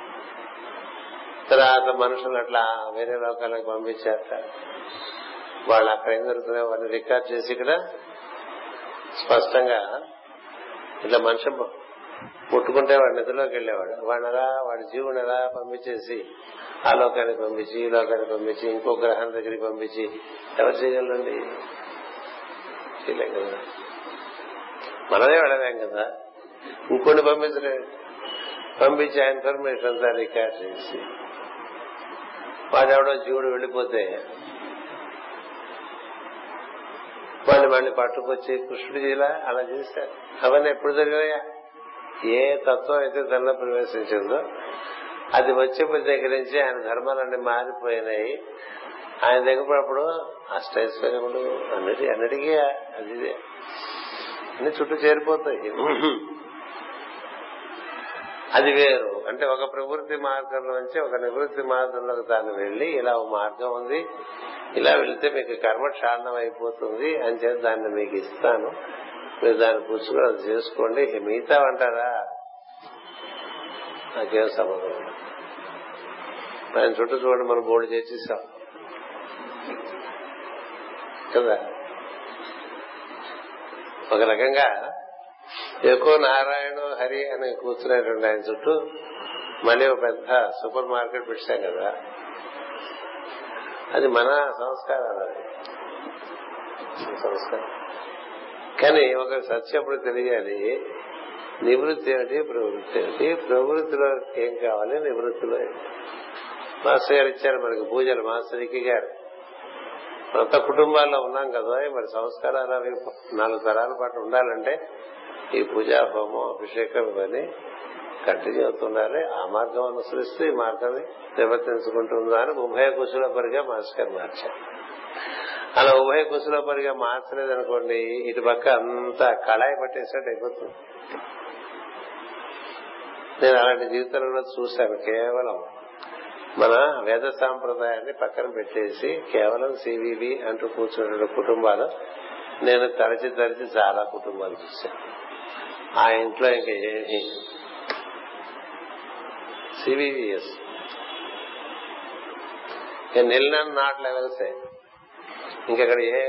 తర్వాత మనుషులు అట్లా వేరే లోకాలకు పంపించారట వాళ్ళు అక్కడ ఏం జరుగుతున్నాయో వాడిని రికార్డ్ చేసి ఇక్కడ స్పష్టంగా ఇట్లా మనిషి ముట్టుకుంటే వాడి నిధులోకి వెళ్ళేవాడు వాడిని అలా వాడి జీవుని ఎలా పంపించేసి ఆ లోకానికి పంపించి ఈ లోకానికి పంపించి ఇంకో గ్రహం దగ్గరికి పంపించి ఎవరు చేయగలండి చేయలేం కదా మనమే వెళ్ళలేం కదా ఇంకొన్ని పంపించలేదు పంపించి ఆ ఇన్ఫర్మేషన్ అంతా రికార్డ్ చేసి వాడెవడో జీవుడు వెళ్ళిపోతే వాళ్ళు మళ్ళీ పట్టుకొచ్చి కృష్ణుడు ఇలా అలా చేశారు అవన్నీ ఎప్పుడు జరిగాయా ఏ తత్వం అయితే తనలో ప్రవేశించిందో అది వచ్చేప్పుడు దగ్గర నుంచి ఆయన ధర్మాలన్నీ మారిపోయినాయి ఆయన దగ్గరప్పుడు అష్టైశ్వర్యములు అన్నిటి అన్నిటికీ అది అన్ని చుట్టూ చేరిపోతాయి అది వేరు అంటే ఒక ప్రవృత్తి మార్గంలోంచి ఒక నివృత్తి మార్గంలోకి తాను వెళ్లి ఇలా ఒక మార్గం ఉంది ఇలా వెళ్తే మీకు కర్మ క్షాళనం అయిపోతుంది అని చెప్పి దాన్ని మీకు ఇస్తాను మీరు దాన్ని పుచ్చుకుని అది చేసుకోండి మిగతా అంటారా నాకేం సంబంధం ఆయన చుట్టూ చూడండి మనం బోర్డు చేసేసాం కదా ఒక రకంగా ఎక్కువ నారాయణ హరి అని కూర్చునేటువంటి ఆయన చుట్టూ మళ్ళీ ఒక పెద్ద సూపర్ మార్కెట్ పెట్టాం కదా అది మన సంస్కారాలు అది సంస్కారం కానీ ఒక సత్యం అప్పుడు తెలియాలి నివృత్తి ఏమిటి ప్రవృత్తి ఏమిటి ప్రవృత్తిలో ఏం కావాలి నివృత్తిలో ఏంటి మాస్టర్ గారు ఇచ్చారు మనకి పూజలు మాస్టర్ ఇక్కి గారు కొత్త కుటుంబాల్లో ఉన్నాం కదా మరి సంస్కారాలు అవి నాలుగు తరాల పాటు ఉండాలంటే ఈ పూజా హోమం అభిషేకం ఇవన్నీ కంటిన్యూ అవుతుండాలి ఆ మార్గం అనుసరిస్తూ ఈ మార్గాన్ని నిర్వర్తించుకుంటుందా అని ఉభయ కుశల పరిగా మాస్టర్ గారు మార్చారు అలా ఉభయ కుశల పరిగా మార్చలేదు అనుకోండి ఇటు పక్క అంతా కళాయి పట్టేసినట్టు అయిపోతుంది నేను అలాంటి జీవితంలో చూశాను కేవలం మన వేద సాంప్రదాయాన్ని పక్కన పెట్టేసి కేవలం సివివి అంటూ కూర్చున్న కుటుంబాలు నేను తరచి తరచి చాలా కుటుంబాలు చూశాను ఆ ఇంట్లో ఇంకా ఏమి సివివిఎస్ ఇక నిన్న నాట్ లెవెల్సే ఇంకెక్కడ ఏ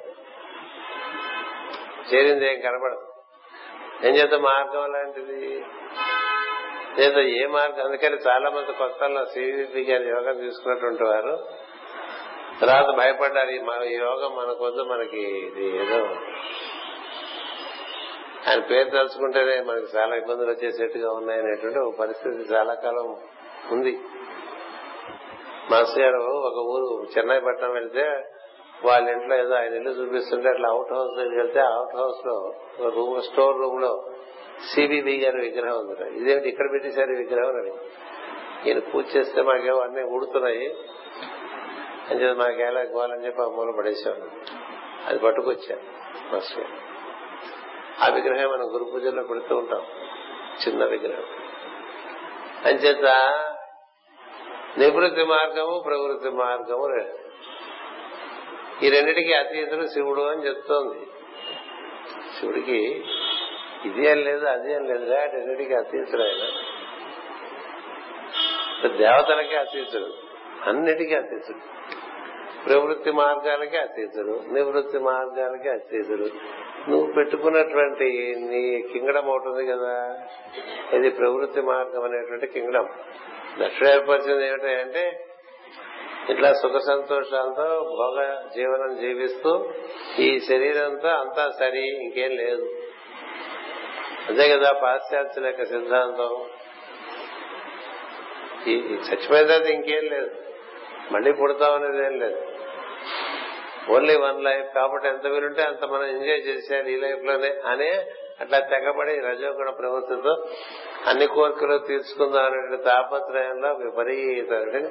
చేరింది ఏం కనబడదు ఏం చేద్దాం మార్గం లాంటిది లేదా ఏ మార్గం అందుకని చాలా మంది కొత్తలో సివిపి గారి యోగం తీసుకున్నటువంటి వారు తర్వాత భయపడ్డారు ఈ మన- ఈ యోగం మనకొద్దు మనకి ఇది ఏదో ఆయన పేరు తలుచుకుంటేనే మనకి చాలా ఇబ్బందులు వచ్చేసేట్టుగా ఉన్నాయనేటువంటి ఒక పరిస్థితి చాలా కాలం ఉంది మాస్టర్ గారు ఒక ఊరు చెన్నై పట్టణం వెళ్తే వాళ్ళ ఇంట్లో ఏదో ఆయన ఇల్లు చూపిస్తుంటే అట్లా అవుట్ హౌస్ దగ్గరికి వెళ్తే అవుట్ హౌస్ లో ఒక రూమ్ స్టోర్ రూమ్ లో సిబిబి గారి విగ్రహం ఉంది ఇదేమిటి ఇక్కడ పెట్టేశారు ఈ విగ్రహం అని ఈయన పూజ చేస్తే మాకేమో అన్ని ఊడుతున్నాయి అని చెప్పి మాకు ఎలా ఇవ్వాలని చెప్పి ఆ మూల పడేసాను అది పట్టుకొచ్చా మాస్టర్ గారు. ఆ విగ్రహం మనం గురు పూజల్లో పెడుతూ ఉంటాం చిన్న విగ్రహం అంచేత నివృత్తి మార్గము ప్రవృత్తి మార్గము రెండు ఈ రెండిటికి అతీతుడు శివుడు అని చెప్తోంది శివుడికి ఇది ఏం లేదు అది ఏం లేదు రెండిటికి అతీతుడు ఆయన దేవతలకి అతీతుడు అన్నిటికీ అతీతుడు ప్రవృత్తి మార్గాలకి అతీతుడు నివృత్తి మార్గాలకి అతీతుడు నువ్వు పెట్టుకున్నటువంటి నీ కింగడం అవుతుంది కదా ఇది ప్రవృత్తి మార్గం అనేటువంటి కింగడం దక్షిణ ఏర్పరిచింది ఏమిటంటే ఇట్లా సుఖ సంతోషాలతో భోగ జీవనం జీవిస్తూ ఈ శరీరంతో అంతా సరి ఇంకేం లేదు అదే కదా పాశ్చాత్యుల యొక్క సిద్ధాంతం ఈ ఈ చచ్చిపోయిన తర్వాత ఇంకేం లేదు మళ్ళీ పుడతాం అనేది ఏం లేదు ఓన్లీ వన్ లైఫ్ కాబట్టి ఎంత వీలుంటే అంత మనం ఎంజాయ్ చేసేయాలి ఈ లైఫ్ లోనే అనే అట్లా తెగబడి రజోగుణ ప్రవృత్తితో అన్ని కోరికలు తీర్చుకుందాం అనే తాపత్రయంలో విపరీత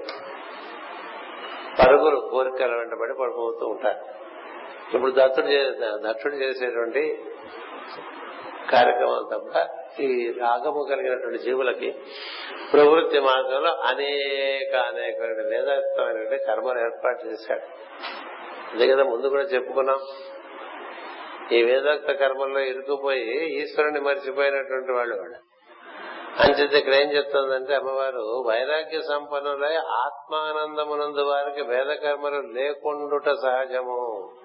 పరుగులు కోరికల వెంటబడి పడిపోతూ ఉంటారు ఇప్పుడు దత్తుడు చే- దక్షుడు చేసేటువంటి కార్యక్రమం అంతా కూడా ఈ రాగము కలిగినటువంటి జీవులకి ప్రవృత్తి మార్గంలో అనేక అనేక వేదాయుక్తమైనటువంటి కర్మలు ఏర్పాటు చేశాడు అదే కదా ముందు కూడా చెప్పుకున్నాం ఈ వేదాక్త కర్మల్లో ఇరుకుపోయి ఈశ్వరుని మర్చిపోయినటువంటి వాళ్ళు వాళ్ళు అంచేత ఇక్కడ ఏం చెప్తుందంటే అమ్మవారు వైరాగ్య సంపన్నులై ఆత్మానందమునందు వారికి వేద కర్మలు లేకుండుట సహజము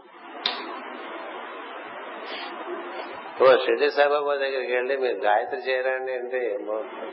ఓ షిర్డి సాయిబాబా దగ్గరికి వెళ్ళి మీరు గాయత్రి చేయరండి అంటే ఏం బాగుంటుంది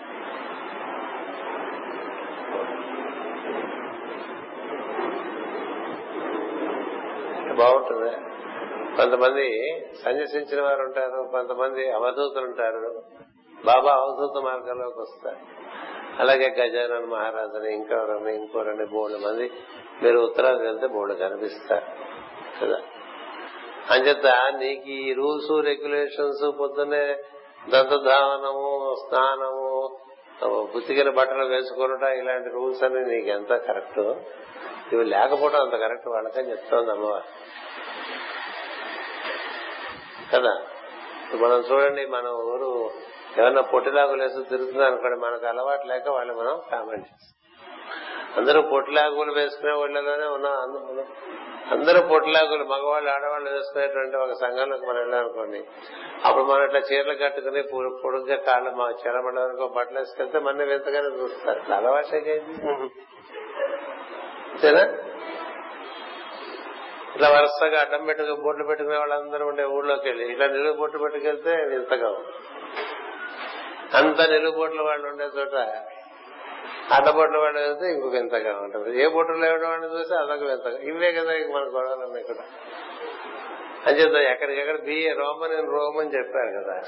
బాగుంటుంది కొంతమంది సన్యసించిన వారు ఉంటారు కొంతమంది అవధూతులు ఉంటారు బాబా అవధూత మార్గంలోకి వస్తారు అలాగే గజానన్ మహారాజుని ఇంకెవరని ఇంకోరని బోర్డు మంది మీరు ఉత్తరాది వెళ్తే బోర్డు కనిపిస్తారు కదా అంచేత నీకు ఈ రూల్స్ రెగ్యులేషన్స్ పొద్దున్నే దంతధావనము స్నానము బుద్ధిగిన బట్టలు వేసుకున్నట ఇలాంటి రూల్స్ అన్ని నీకు ఎంత కరెక్ట్ ఇవి లేకపోవడం అంత కరెక్ట్ వాళ్ళకని చెప్తోంది అమ్మవారు కదా ఇప్పుడు మనం చూడండి మన ఊరు ఏమన్నా పొట్టిలాగులు వేసి తిరుగుతుంది అనుకోండి మనకు అలవాటు లేక వాళ్ళు మనం కామెంట్ చేస్తాం అందరూ పొట్టిలాగులు వేసుకునే వాళ్ళలోనే ఉన్నాం అందు- మనం- అందరూ పొట్టిలాగులు మగవాళ్ళు ఆడవాళ్ళు వేసుకునేటువంటి ఒక సంఘంలోకి మనం వెళ్ళామనుకోండి అప్పుడు మనం ఇట్లా చీరలు కట్టుకుని పొ- పొడుగ్గా కాళ్ళు మా చెరమల వరకు బట్టలు వేసుకెళ్తే మన వింతగానే చూస్తారు ఇట్లా అలవాటేకైంది అంతేనా ఇట్లా వరుసగా అడ్డం పెట్టుకు బొట్లు పెట్టుకునే వాళ్ళందరూ ఉండే ఊళ్ళోకి వెళ్ళి ఇట్లా నిలువు బొట్టు పెట్టుకెళ్తే వింతగా ఉంది అంత నిలుబొట్ల వాళ్ళు ఉండే చోట అడ్డబొట్ల వాళ్ళు వెళ్తే ఇంకొక వింతగా ఉంటుంది ఏ బొట్టులు లేవడం వాడిని చూస్తే అదొక వింతగా ఇవే కదా ఇంక మన గొడవలు ఉన్నాయి ఇక్కడ అని చెప్తా ఎక్కడికెక్కడ బిఏ రోమన్ ఇన్ రోమ్ అని చెప్పారు కదా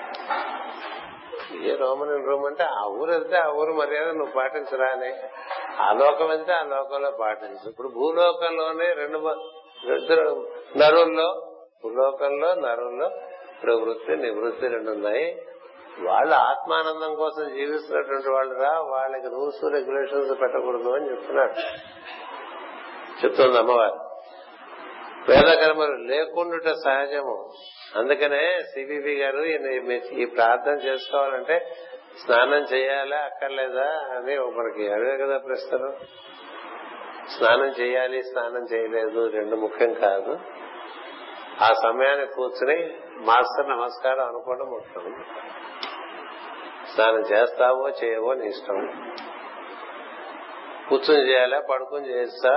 బిఏ రోమన్ ఇన్ రోమ్ అంటే ఆ ఊరు వెళ్తే ఆ ఊరు మర్యాద నువ్వు పాటించరా అని ఆ లోకం వెళ్తే ఆ లోకంలో పాటించు ఇప్పుడు భూలోకంలోనే రెండు మ- ఇద్దరు నరుల్లో భూలోకంలో నరుల్లో ప్రవృత్తి నివృత్తి రెండు ఉన్నాయి వాళ్ళు ఆత్మానందం కోసం జీవిస్తున్నటువంటి వాళ్ళు రా వాళ్ళకి రూల్స్ రెగ్యులేషన్స్ పెట్టకూడదు అని చెప్తున్నారు చెప్తుంది అమ్మవారు వేద కర్మలు లేకుండుట సహజము అందుకనే సిబిబి గారు ఈయన మీ- ఈ ప్రార్థన చేసుకోవాలంటే స్నానం చేయాలా అక్కర్లేదా అని మనకి అడిగే కదా ప్రశ్నలు స్నానం చేయాలి స్నానం చేయలేదు రెండు ముఖ్యం కాదు ఆ సమయాన్ని కూర్చుని మాస్టర్ నమస్కారం అనుకోవడం ముఖ్యం స్నానం చేస్తావో చేయవో నీ ఇష్టం కూర్చుని చేయాలా పడుకుని చేస్తా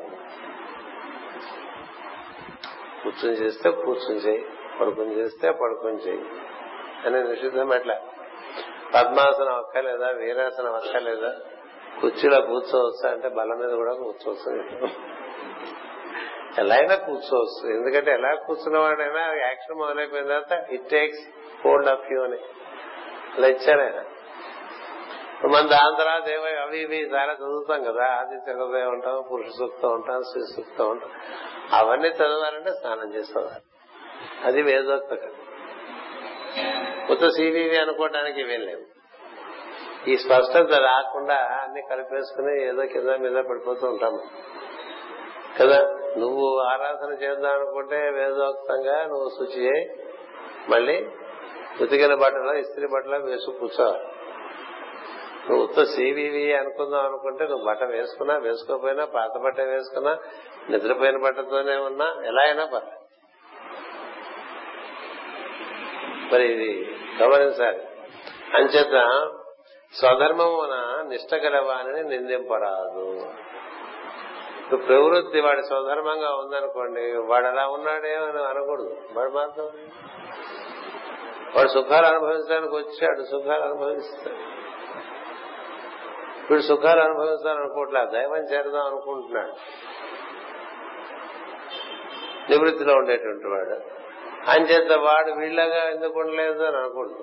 కూర్చుని చేస్తే కూర్చుని చేయి పడుకుని చేస్తే పడుకుని చేయి అని నిషిద్ధం ఎట్లా పద్మాసనం అక్కర్లేదా వీరాసనం అక్కర్లేదా కుర్చీలో కూర్చోవచ్చా అంటే బల మీద కూడా కూర్చోవచ్చు ఎలా అయినా కూర్చోవచ్చు ఎందుకంటే ఎలా కూర్చున్న వాడైనా యాక్షన్ మొదలైపోయిన తర్వాత it takes hold of you అని అలా ఇచ్చారు ఆయన మన దాని తర్వాత ఏమో అవి ఇవి చాలా చదువుతాం కదా ఆదిత్య హృదయం ఉంటాం పురుష సూక్తం ఉంటాం శ్రీ సూక్తం ఉంటాం అవన్నీ చదవాలంటే స్నానం చేసుకోవాలి అది వేదోక్త కొత్త సివివి అనుకోవడానికి ఇవేం లేవు ఈ స్పష్టత రాకుండా అన్ని కలిపేసుకుని ఏదో కింద మీద పడిపోతూ ఉంటాము కదా నువ్వు ఆరాధన చేద్దాం అనుకుంటే వేదోక్తంగా నువ్వు శుచి చేయి మళ్ళీ ఉతికిన బట్టలో ఇస్త్రీ బట్టలో వేసు కూర్చోవాలి నువ్వు ఉత్త సివివి అనుకుందాం అనుకుంటే నువ్వు బట్ట వేసుకున్నా వేసుకోపోయినా పాత బట్ట వేసుకున్నా నిద్రపోయిన బట్టతోనే ఉన్నా ఎలా అయినా పర్లేదు మరి ఇది గమనించాలి అంచేత స్వధర్మమున నిష్ట గలవాని నిందింపరాదు ఇప్పుడు ప్రవృత్తి వాడి స్వధర్మంగా ఉందనుకోండి వాడు అలా ఉన్నాడే అని అనకూడదు వాడు మాత్రం వాడు సుఖాలు అనుభవించడానికి వచ్చాడు సుఖాలు అనుభవిస్తాడు వీడు సుఖాలు అనుభవిస్తాను అనుకోవట్లే దైవం చేరదాం అనుకుంటున్నాడు నివృత్తిలో ఉండేటువంటి వాడు అంచేత వాడు వీళ్ళగా ఎందుకు ఉండలేదు అని అనకూడదు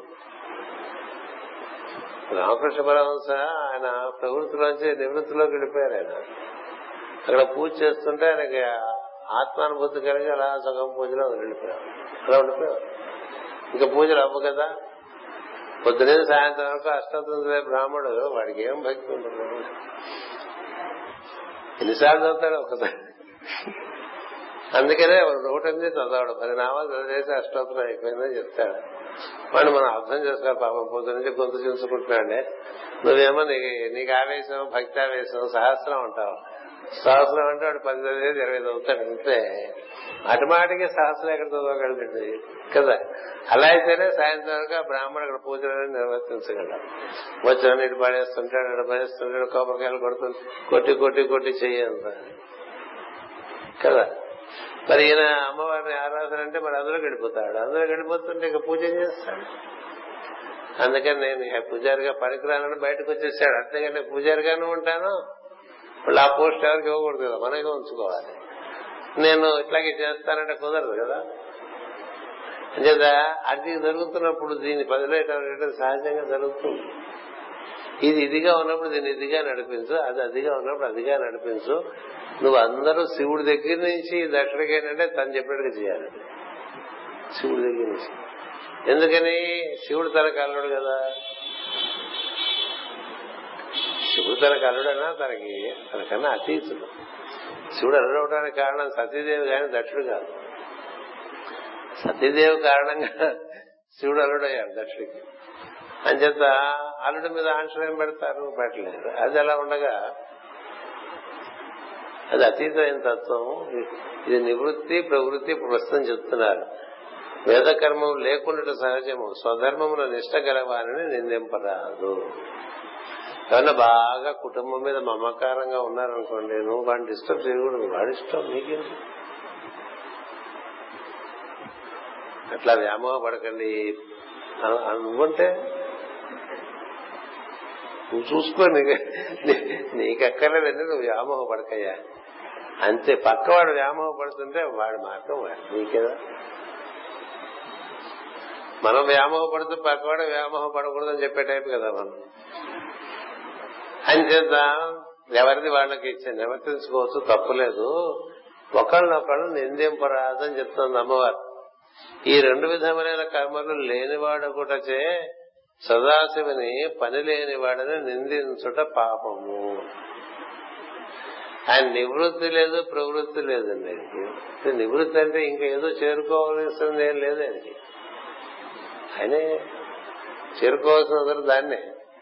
రామకృష్ణ పరమహంస ఆయన ప్రవృత్తిలోంచి నివృత్తిలోకి వెళ్ళిపోయారు ఆయన అక్కడ పూజ చేస్తుంటే ఆయనకి ఆత్మానుభూతి కలిగి అలా సగం పూజలో వెళ్ళిపోయారు అలా ఉండిపోయారు ఇంకా పూజలు అవ్వు కదా పొద్దునే సాయంత్రం వరకు అష్టోత్తర బ్రాహ్మణుడు వాడికి ఏం భక్తి ఉంటుంది ఎన్నిసార్లు చదువుతాడు ఒకసారి అందుకనే ఒకటి ఉంది చదవడు పది నామాలు చదివేసి అష్టోత్తరం అయిపోయిందని చెప్తాడు వాడు మనం అర్థం చేసుకోవాలి పాపం పొద్దు నుంచి గొంతు చూసుకుంటున్నాడే నువ్వేమో నీకు నీకు ఆవేశం భక్తి ఆవేశం సహస్రం అంటావు సహస్రం అంటే వాడు పది చదివేది ఇరవై చదువుతాడు అంతే అటుమాటికి సహస్రం ఎక్కడ చదవగలదండి కదా అలా అయితేనే సాయంత్రం వరకు ఆ బ్రాహ్మణుడు అక్కడ పూజలను నిర్వర్తించగలడు వచ్చిన ఇటు పడేస్తుంటాడు ఇటు పడేస్తుంటాడు కొబ్బరికాయలు కొడుతుంది కొట్టి కొట్టి కొట్టి చెయ్యంత కదా మరి ఈయన అమ్మవారిని ఆరాధన అంటే మరి అందులో గడిపోతాడు అందులో గడిపోతుంటే ఇక పూజ చేస్తాడు అందుకని నేను ఇక పూజారిగా పనికిరానని బయటకు వచ్చేసాడు అంతేగాని నేను పూజారిగానే ఉంటాను మళ్ళీ ఆ పోస్ట్ ఎవరికి ఇవ్వకూడదు కదా మనకే ఉంచుకోవాలి నేను ఇట్లాగే చేస్తానంటే కుదరదు కదా అంచేత అది జరుగుతున్నప్పుడు దీన్ని పదిలేయటం సహజంగా జరుగుతుంది ఇది ఇదిగా ఉన్నప్పుడు దీన్ని ఇదిగా నడిపించు అది అదిగా ఉన్నప్పుడు అదిగా నడిపించు నువ్వు అందరూ శివుడి దగ్గర నుంచి దక్షిణకి ఏంటంటే తను చెప్పినట్టుగా చేయాలి శివుడి దగ్గర నుంచి ఎందుకని శివుడు తనకు అల్లుడు కదా శివుడు తనకు అల్లుడైనా తనకి తనకన్నా అతీతుడు శివుడు అల్లుడవడానికి కారణం సతీదేవి కానీ దక్షుడు కాదు సతీదేవి కారణంగా శివుడు అల్లుడయ్యాడు దక్షుడికి అంచేత అల్లుడి మీద ఆంక్షలు పెడతారు పెట్టలేదు అది అలా ఉండగా అది అతీతమైన తత్వం ఇది నివృత్తి ప్రవృత్తి ప్రస్తుతం చెప్తున్నారు వేదకర్మం లేకుండా సహజము స్వధర్మమున నిష్ట గలవారని నిందింపరాదు ఏమన్నా బాగా కుటుంబం మీద మమకారంగా ఉన్నారనుకోండి నువ్వు వాడిని డిస్టర్బ్ చేయకూడదు వాడి ఇష్టం నీకేంటి అట్లా వ్యామోహ పడకండి నువ్వంటే నువ్వు చూసుకో నీకు నీకెక్కర్లేదండి నువ్వు వ్యామోహ పడకయ్యా అంతే పక్కవాడు వ్యామోహ పడుతుంటే వాడి మార్గం వాడు నీకేదా మనం వ్యామోహ పడుతూ పక్కవాడు వ్యామోహ పడకూడదని చెప్పే టైప్ కదా మనం అంచేత ఎవరిది వాళ్ళకి ఇచ్చే నివర్తించుకోవచ్చు తప్పులేదు ఒకళ్ళనొకళ్ళు నిందింపరాదని చెప్తుంది అమ్మవారు ఈ రెండు విధములైన కర్మలు లేనివాడు ఒకటచే సదాశివుని పని లేనివాడని నిందించుట పాపము ఆయన నివృత్తి లేదు ప్రవృత్తి లేదండి నివృత్తి అంటే ఇంకా ఏదో చేరుకోవాల్సింది ఏం లేదు ఆయనకి ఆయనే చేరుకోవాల్సిన దాన్నే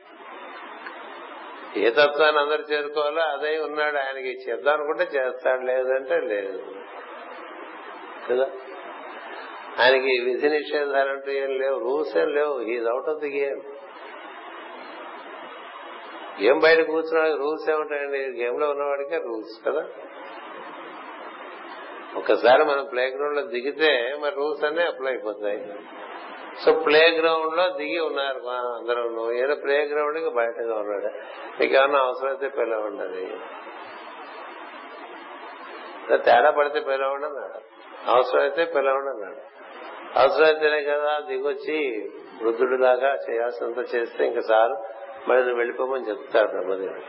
ఏ తత్వాన్ని అందరు చేరుకోవాలో అదే ఉన్నాడు ఆయనకి చేద్దాం అనుకుంటే చేస్తాడు లేదంటే లేదు కదా ఆయనకి విధి నిషేధాలంటూ ఏం లేవు రూల్స్ ఏం లేవు is out of the game game బయట కూర్చున్నాడు రూల్స్ ఏముంటాయండి గేమ్ లో ఉన్నవాడికే రూల్స్ కదా ఒకసారి మనం ప్లే గ్రౌండ్ లో దిగితే మరి రూల్స్ అన్నీ అప్లై అయిపోతాయి సో ప్లే గ్రౌండ్ లో దిగి ఉన్నారు అందరూ ఏదో ప్లే గ్రౌండ్ కి బయటగా ఉన్నాడు మీకు ఏమన్నా అవసరమైతే పిలవండి తేడా పడితే పిలవండి అన్నాడు అవసరమైతే పిలవండి అన్నాడు అవసరమైతేనే కదా దిగొచ్చి వృద్ధుడిలాగా చేయాల్సినంత చేస్తే ఇంకా చాలు మళ్ళీ నువ్వు వెళ్ళిపోమని చెప్తాడు బ్రహ్మదేవుడు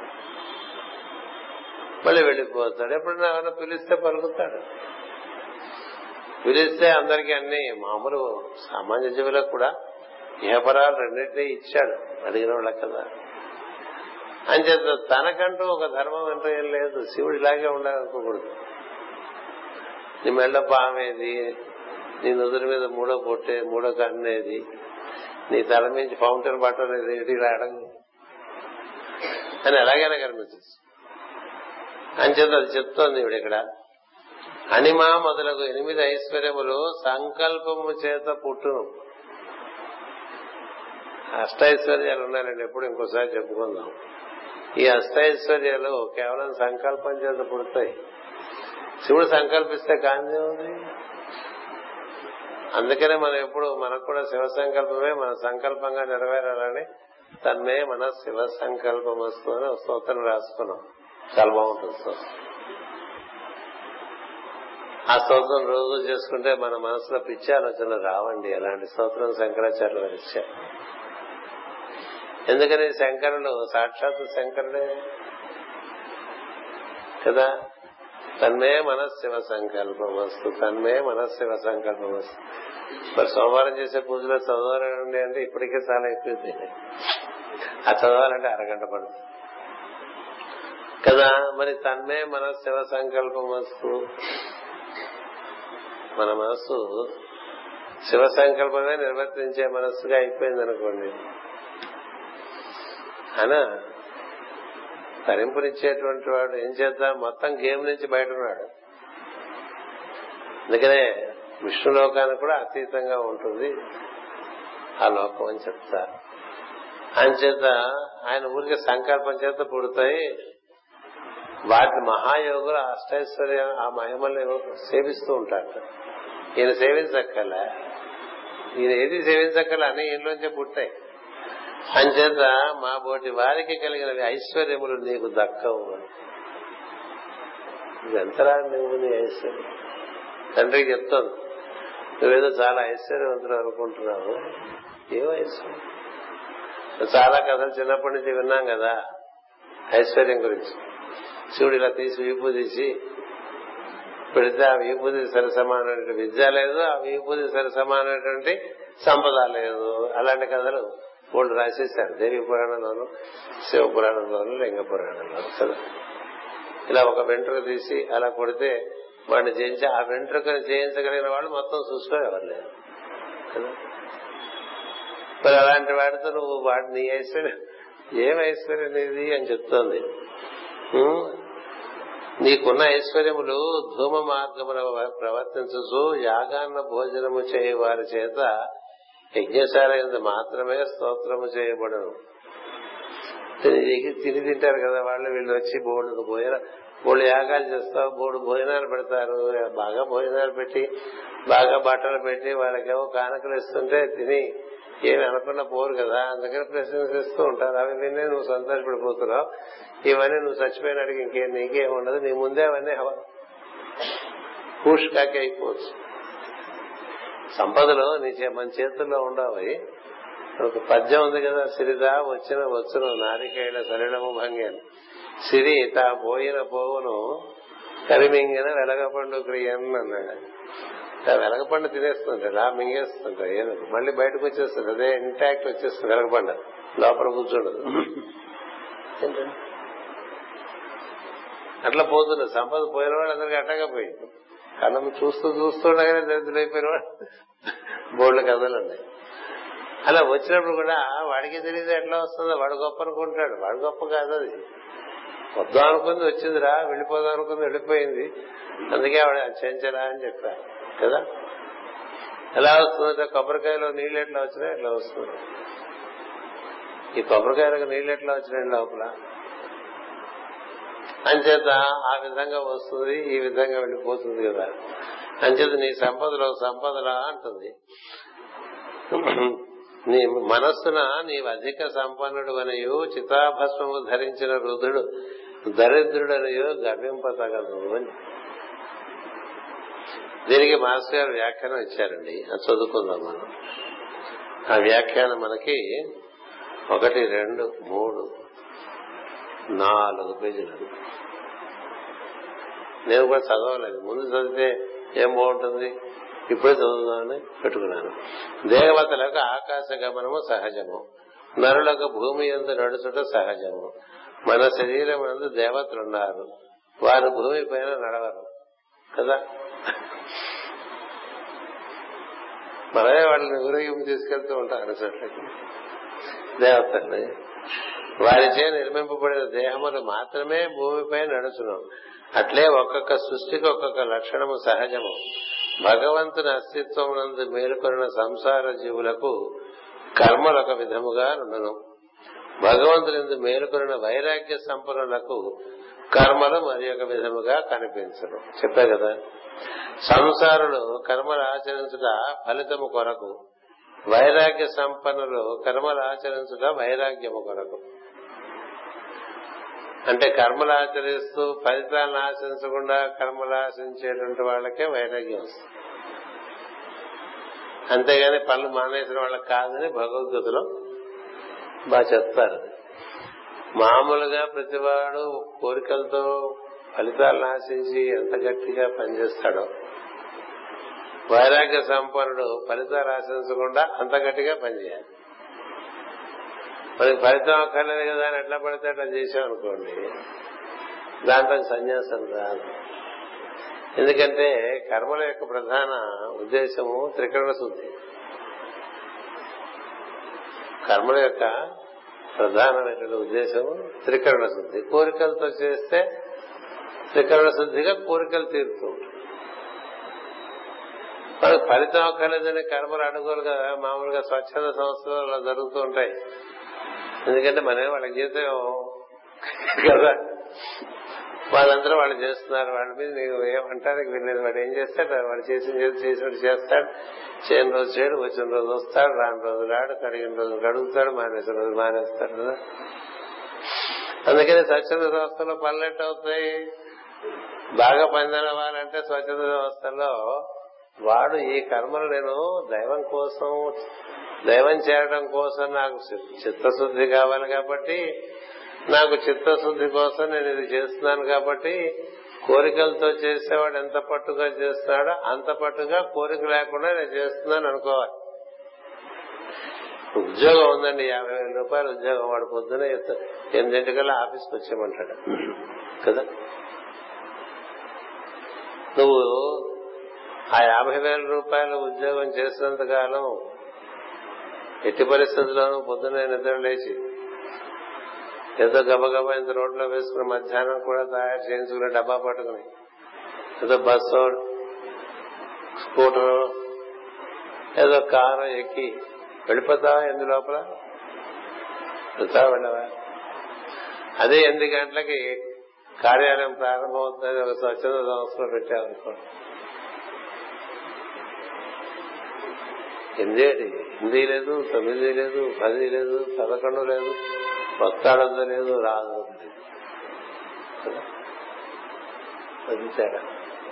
మళ్ళీ వెళ్ళిపోతాడు ఎప్పుడైనా ఎవరైనా పిలిస్తే పలుకుతాడు పిలిస్తే అందరికీ అన్ని మామూలు సామాన్య జీవులకు కూడా ఏపరాలు రెండింటినీ ఇచ్చాడు అడిగిన వాళ్ళకి కదా అంచేత తనకంటూ ఒక ధర్మం అంటూ ఏం లేదు శివుడు ఇలాగే ఉండాలనుకోకూడదు నీ మెళ్ళ పామేది నీ నుదురు మీద మూడో పొట్టే మూడో కన్నేది నీ తల మించి ఫౌంటైన్ బట్టలు ఏంటి ఇలా అడగు అని ఎలాగైనా కనిపించచ్చు అంచేత అది చెప్తోంది ఇవిడ ఇక్కడ అనిమా మొదలగు ఎనిమిది ఐశ్వర్యములు సంకల్పము చేత పుట్టును అష్టైశ్వర్యాలు ఉన్నారండి ఎప్పుడు ఇంకోసారి చెప్పుకుందాం ఈ అష్టైశ్వర్యాలు కేవలం సంకల్పం చేత పుడతాయి శివుడు సంకల్పిస్తే కాంతి ఉంది అందుకనే మనం ఎప్పుడు మనకు కూడా శివ సంకల్పమే మన సంకల్పంగా నెరవేరాలని తన్మే మన శివ సంకల్పం వస్తుందని స్తోత్రం రాసుకున్నాం చాలా బాగుంటుంది స్తోత్రం ఆ స్తోత్రం రోజు చేసుకుంటే మన మనసులో పిచ్చి ఆలోచనలు రావండి అలాంటి స్తోత్రం శంకరాచార్యులు వారు ఇచ్చారు ఎందుకని శంకరులు సాక్షాత్ శంకరుడే కదా తన్మే మనశివ సంకల్పం వస్తు తన్మే మనశివ సంకల్పం వస్తు మరి సోమవారం చేసే పూజలో చదవాలండి అంటే ఇప్పటికే చాలా ఎక్కువ ఆ చదవాలంటే అరగంట పడుతుంది కదా మరి తన్మే మన శివ సంకల్పం వస్తు మన మనస్సు శివ సంకల్పమే నిర్వర్తించే మనస్సుగా అయిపోయింది అనుకోండి అనా తరింపునిచ్చేటువంటి వాడు ఏం చేద్దాం మొత్తం గేమ్ నుంచి బయట ఉన్నాడు అందుకనే విష్ణు లోకానికి కూడా అతీతంగా ఉంటుంది ఆ లోకం అని చెప్తారు ఆయన చేత ఆయన ఊరికి సంకల్పం చేత పుడతాయి వాటి మహాయోగులు అష్టైశ్వర్య ఆ మహిమల్ని సేవిస్తూ ఉంటారు ఈయన సేవించక్కల ఈయన ఏది సేవించక్కల అన్ని ఈయనలోంచే పుట్టాయి అంచేత మా బోటి వారికి కలిగిన ఐశ్వర్యములు నీకు దక్కవు ఎంతరా నువ్వు నీ ఐశ్వర్యం తండ్రికి చెప్తోంది నువ్వేదో చాలా ఐశ్వర్యవంతులు అనుకుంటున్నావు ఏం ఐశ్వర్యం చాలా కథలు చిన్నప్పటి నుంచి విన్నాం కదా ఐశ్వర్యం గురించి శివుడు ఇలా తీసి వీపు తీసి పెడితే ఆ వీపుది సరి సమానమైనటువంటి విద్య లేదు ఆ వీపుది సరి సమానమైనటువంటి సంపద లేదు అలాంటి కథలు వాళ్ళు రాసేశారు దేవి పురాణంలోను శివ పురాణంలోను లింగ పురాణంలోను కదా ఇలా ఒక వెంట్రుక తీసి అలా కొడితే వాడిని జయించి ఆ వెంట్రుకను జయించగలిగిన వాళ్ళు మొత్తం చూసుకో ఎవరు లేరు కదా మరి అలాంటి వాడితో నువ్వు వాడి నీ ఐశ్వర్యం ఏం ఐశ్వర్యం నీది అని చెప్తోంది నీకున్న ఐశ్వర్యములు ధూమ మార్గమున ప్రవర్తించు యాగాన్న భోజనము చేయ వారి చేత యజ్ఞశాల మాత్రమే స్తోత్రము చేయబడను తిని తింటారు కదా వాళ్ళు వీళ్ళు వచ్చి బోర్డు భోజన బోళ్ళు యాగాలు చేస్తావు బోర్డు భోజనాలు పెడతారు బాగా భోజనాలు పెట్టి బాగా బట్టలు పెట్టి వాళ్ళకేమో కానుకలు ఇస్తుంటే తిని ఏమి అనకుండా పోరు కదా అందుకని ప్రశంసిస్తూ ఉంటారు అవి వినే నువ్వు సంతోషపడిపోతున్నావు ఇవన్నీ నువ్వు చచ్చిపోయిన అడిగి ఇంకేం నీకేం ఉండదు నీ ముందే అవన్నీ పూష్ కాకి అయిపోవచ్చు సంపదలు నీ చే- మన చేతుల్లో ఉండవు అవి. ఒక పద్యం ఉంది కదా సిరిదా వచ్చిన వచ్చును నారికేళ సరళము భంగి అని సిరి తా పోయిన పోవును కరిమింగిన వెలగపండు క్రియన్ అన్నాడు ఆ వెలగపండు తినేస్తుంది అలా మింగేస్తుంది ఏదో మళ్ళీ బయటకు వచ్చేస్తుంది అదే ఇంటాక్ట్ వచ్చేస్తుంది వెలగపండు లోపల కూర్చోండదు అట్లా పోతుంది సంపద పోయిన వాళ్ళు అందరికి అట్టగా పోయింది కన్నం చూస్తూ చూస్తుండగానే దరిద్రులైపోయిన వాడు బోర్డు కథలు ఉన్నాయి అలా వచ్చినప్పుడు కూడా వాడికి తెలియదు ఎట్లా వస్తుందో వాడు గొప్ప అనుకుంటాడు వాడు గొప్ప కాదు అది వద్దాం అనుకుంది వచ్చిందిరా వెళ్ళిపోదాం అనుకుంది వెళ్ళిపోయింది అందుకే ఆవిడ చెంచరా అని చెప్పారు కదా ఎలా వస్తుందంటే కొబ్బరికాయలో నీళ్ళు ఎట్లా వచ్చినాయి ఎట్లా వస్తుంది ఈ కొబ్బరికాయలకు నీళ్ళు ఎట్లా వచ్చినాయి లోపల అంచేత ఆ విధంగా వస్తుంది ఈ విధంగా వెళ్ళిపోతుంది కదా అంచేత నీ సంపదలో సంపదలా అంటుంది నీ మనస్సున నీవు అధిక సంపన్నుడు అనయు చితాభస్మము ధరించిన రుద్రుడు దరిద్రుడనయో గర్వింపతగదు అని దీనికి మాస్టర్ గారు వ్యాఖ్యానం ఇచ్చారండి అది చదువుకుందాం మనం ఆ వ్యాఖ్యానం మనకి ఒకటి రెండు మూడు నాలుగు పేజీలు నేను కూడా చదవలేదు ముందు చదివితే ఏం బాగుంటుంది ఇప్పుడే చదువుదామని పెట్టుకున్నాను దేవతలకు ఆకాశ గమనము సహజము నరులకు భూమి ఎందు నడుచుట సహజము మన శరీరం ఎందు దేవతలున్నారు వారు భూమి పైన నడవరు కదా మనమే వాళ్ళని ఊరేగింపు తీసుకెళ్తూ ఉంటారు చోట్లకి దేవతల్ని వారిచే నిర్మింపబడిన దేహములు మాత్రమే భూమిపై నడుచును అట్లే ఒక్కొక్క సృష్టికి ఒక్కొక్క లక్షణము సహజము భగవంతుని అస్తిత్వం నందు మేలుకొన్న సంసార జీవులకు కర్మలు ఒక విధముగా నుండును భగవంతుని మేలుకొన్న వైరాగ్య సంపన్నులకు కర్మలు మరి ఒక విధముగా కనిపించను చెప్పా కదా సంసారులు కర్మలు ఆచరించుట ఫలితము కొరకు వైరాగ్య సంపన్నులు కర్మలు ఆచరించుట వైరాగ్యము కొరకు అంటే కర్మలు ఆచరిస్తూ ఫలితాలను ఆశించకుండా కర్మలు ఆశించేటువంటి వాళ్ళకే వైరాగ్యం వస్తుంది అంతేగాని పనులు మానేసిన వాళ్ళకి కాదని భగవద్గీతలో బాగా చెప్తారు మామూలుగా ప్రతివాడు కోరికలతో ఫలితాలను ఆశించి ఎంత గట్టిగా పనిచేస్తాడో వైరాగ్య సంపన్నుడు ఫలితాలు ఆశించకుండా అంత గట్టిగా పనిచేయాలి మనకి ఫలితం అక్కర్లేదు కదా అని ఎట్లా పడితే అట్లా చేసాం అనుకోండి దాంట్లో సన్యాసం రాదు ఎందుకంటే కర్మల యొక్క ప్రధాన ఉద్దేశము త్రికరణ శుద్ధి కర్మల యొక్క ప్రధానమైనటువంటి ఉద్దేశము త్రికరణ శుద్ధి కోరికలతో చేస్తే త్రికరణ శుద్ధిగా కోరికలు తీరుతూ ఉంటాయి మనకు ఫలితం అక్కర్లేదని కర్మలు అడుగులు కదా మామూలుగా స్వచ్ఛంద సంస్థలు అలా జరుగుతూ ఉంటాయి ఎందుకంటే మనమే వాళ్ళ జీవితం కదా వాళ్ళందరూ వాళ్ళు చేస్తున్నారు వాళ్ళ మీద నీకు ఏమంటానికి వెళ్ళలేదు వాడు ఏం చేస్తాడు వాడు చేసిన చేసినట్టు చేస్తాడు చేయని రోజు చేయడు వచ్చిన రోజు వస్తాడు రాని రోజు రాడు కడిగిన రోజు కడుగుతాడు మానేసిన రోజు మానేస్తాడు కదా అందుకని స్వచ్ఛంద సంస్థలో పనులు ఎట్ట అవుతాయి బాగా పనిచేయాలంటే స్వచ్ఛంద సంస్థల్లో వాడు ఈ కర్మలు నేను దైవం కోసం దైవం చేరడం కోసం నాకు చిత్తశుద్ధి కావాలి కాబట్టి నాకు చిత్తశుద్ధి కోసం నేను ఇది చేస్తున్నాను కాబట్టి కోరికలతో చేసేవాడు ఎంత పట్టుగా చేస్తున్నాడో అంత పట్టుగా కోరిక లేకుండా నేను చేస్తున్నాను అనుకోవాలి ఉద్యోగం ఉందండి యాభై వేల రూపాయల ఉద్యోగం వాడు పొద్దున ఎనిమిదింటికల్లా ఆఫీస్కి వచ్చేయమంటాడు కదా నువ్వు ఆ యాభై వేల రూపాయల ఉద్యోగం చేసినంత కాలం ఎట్టి పరిస్థితుల్లోనూ పొద్దున్న నిద్ర లేచి ఏదో గబగబా ఇంత రోడ్లో వేసుకుని మధ్యాహ్నం కూడా తయారు చేయించుకుని డబ్బా పట్టుకుని ఏదో బస్సు స్కూటర్ ఏదో కారు ఎక్కి వెళ్ళిపోతావా ఎందు లోపల వెళ్తావా వెళ్ళవా అదే ఎనిమిది గంటలకి కార్యాలయం ప్రారంభమవుతుంది ఒక స్వచ్ఛంద సంస్థలో పెట్టామనుకో ఎనిమిదేటి ఎనిమిది లేదు తొమ్మిది లేదు పది లేదు పదకొండు లేదు వస్తాడంత లేదు రాదు అది తేడా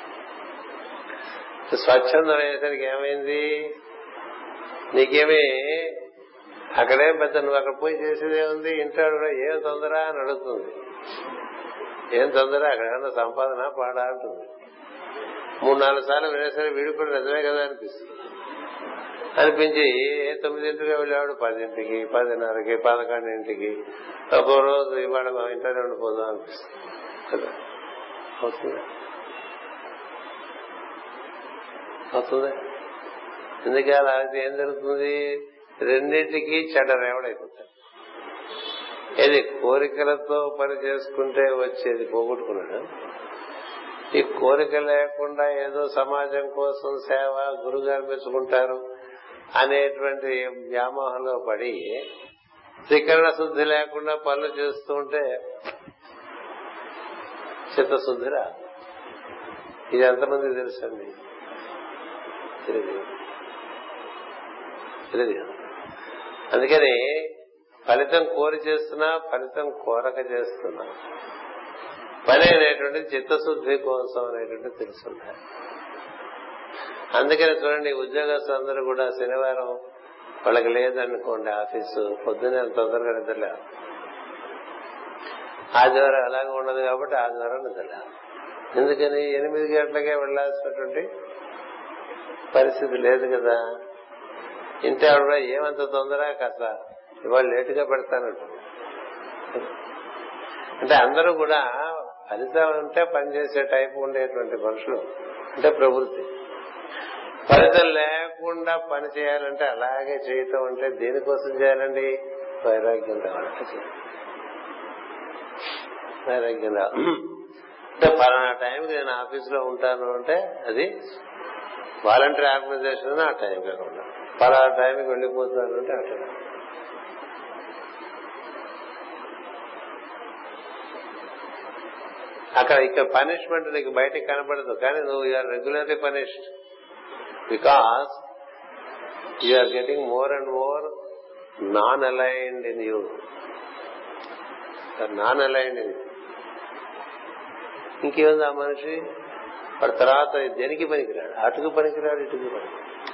స్వచ్ఛందం అయ్యేసరికి ఏమైంది నీకేమి అక్కడేం పెద్ద నువ్వు అక్కడ పోయి చేసేదే ఉంది ఇంటాడు కూడా ఏం తొందర అని అడుగుతుంది ఏం తొందర అక్కడ సంపాదన పాడా అంటుంది మూడు నాలుగు సార్లు వినేసరి వీడికి కూడా నిజమే కదా అనిపిస్తుంది అనిపించి ఏ తొమ్మిదింటికి వెళ్ళేవాడు పదింటికి పదిన్నరకి పదకొండింటికి ఒక్కో రోజు ఇవాళ మా ఇంట్లోనే ఉండిపోదాం అనిపిస్తుంది కదా అవుతుందా అవుతుందా ఎందుకు అలా అయితే ఏం జరుగుతుంది రెండింటికి చెడ్డ రేవడైపోతాడు ఏది కోరికలతో పని చేసుకుంటే వచ్చేది పోగొట్టుకున్నాడు ఈ కోరిక లేకుండా ఏదో సమాజం కోసం సేవ గురుగారు మెచ్చుకుంటారు అనేటువంటి వ్యామోహంలో పడి త్రికరణ శుద్ధి లేకుండా పనులు చేస్తూ ఉంటే చిత్తశుద్ధిరా ఇది ఎంతమంది తెలుసండి తెలియదు తెలియదు అందుకని ఫలితం కోరి చేస్తున్నా ఫలితం కోరక చేస్తున్నా పని అనేటువంటి చిత్తశుద్ధి కోసం అనేటువంటి తెలుసుంటారు అందుకని చూడండి ఉద్యోగస్తులందరూ కూడా శనివారం వాళ్ళకి లేదనుకోండి ఆఫీసు పొద్దునే తొందరగా నిద్రలే ఆదివారం అలాగే ఉండదు కాబట్టి ఆదివారం నిద్రలే ఎందుకని ఎనిమిది గంటలకే వెళ్లాల్సినటువంటి పరిస్థితి లేదు కదా ఇంటి ఆవిడ కూడా ఏమంత తొందర కాస్త ఇవాళ లేటుగా పెడతానంట అంటే అందరూ కూడా ఫలితం ఉంటే పనిచేసే టైప్ ఉండేటువంటి మనుషులు అంటే ప్రవృత్తి ఫలితం లేకుండా పని చేయాలంటే అలాగే చేయటం అంటే దేనికోసం చేయాలండి వైరాగ్యం రావాలంటే చేయాలి వైరాగ్యం రావాలి అంటే పలానా టైంకి నేను ఆఫీసులో ఉంటాను అంటే అది వాలంటరీ ఆర్గనైజేషన్ ఆ టైం కాకుండా పలానా టైంకి వెళ్ళిపోతాను అంటే ఆ టైం అక్కడ ఇక్కడ పనిష్మెంట్ నీకు బయటికి కనపడదు కానీ నువ్వు you're regularly punished because are getting more and more non aligned in you non aligned in ఇంకేముంది ఆ మనిషి వాడు తర్వాత దేనికి పనికిరాడు అటుకు పనికిరాడు ఇటుకు పనికి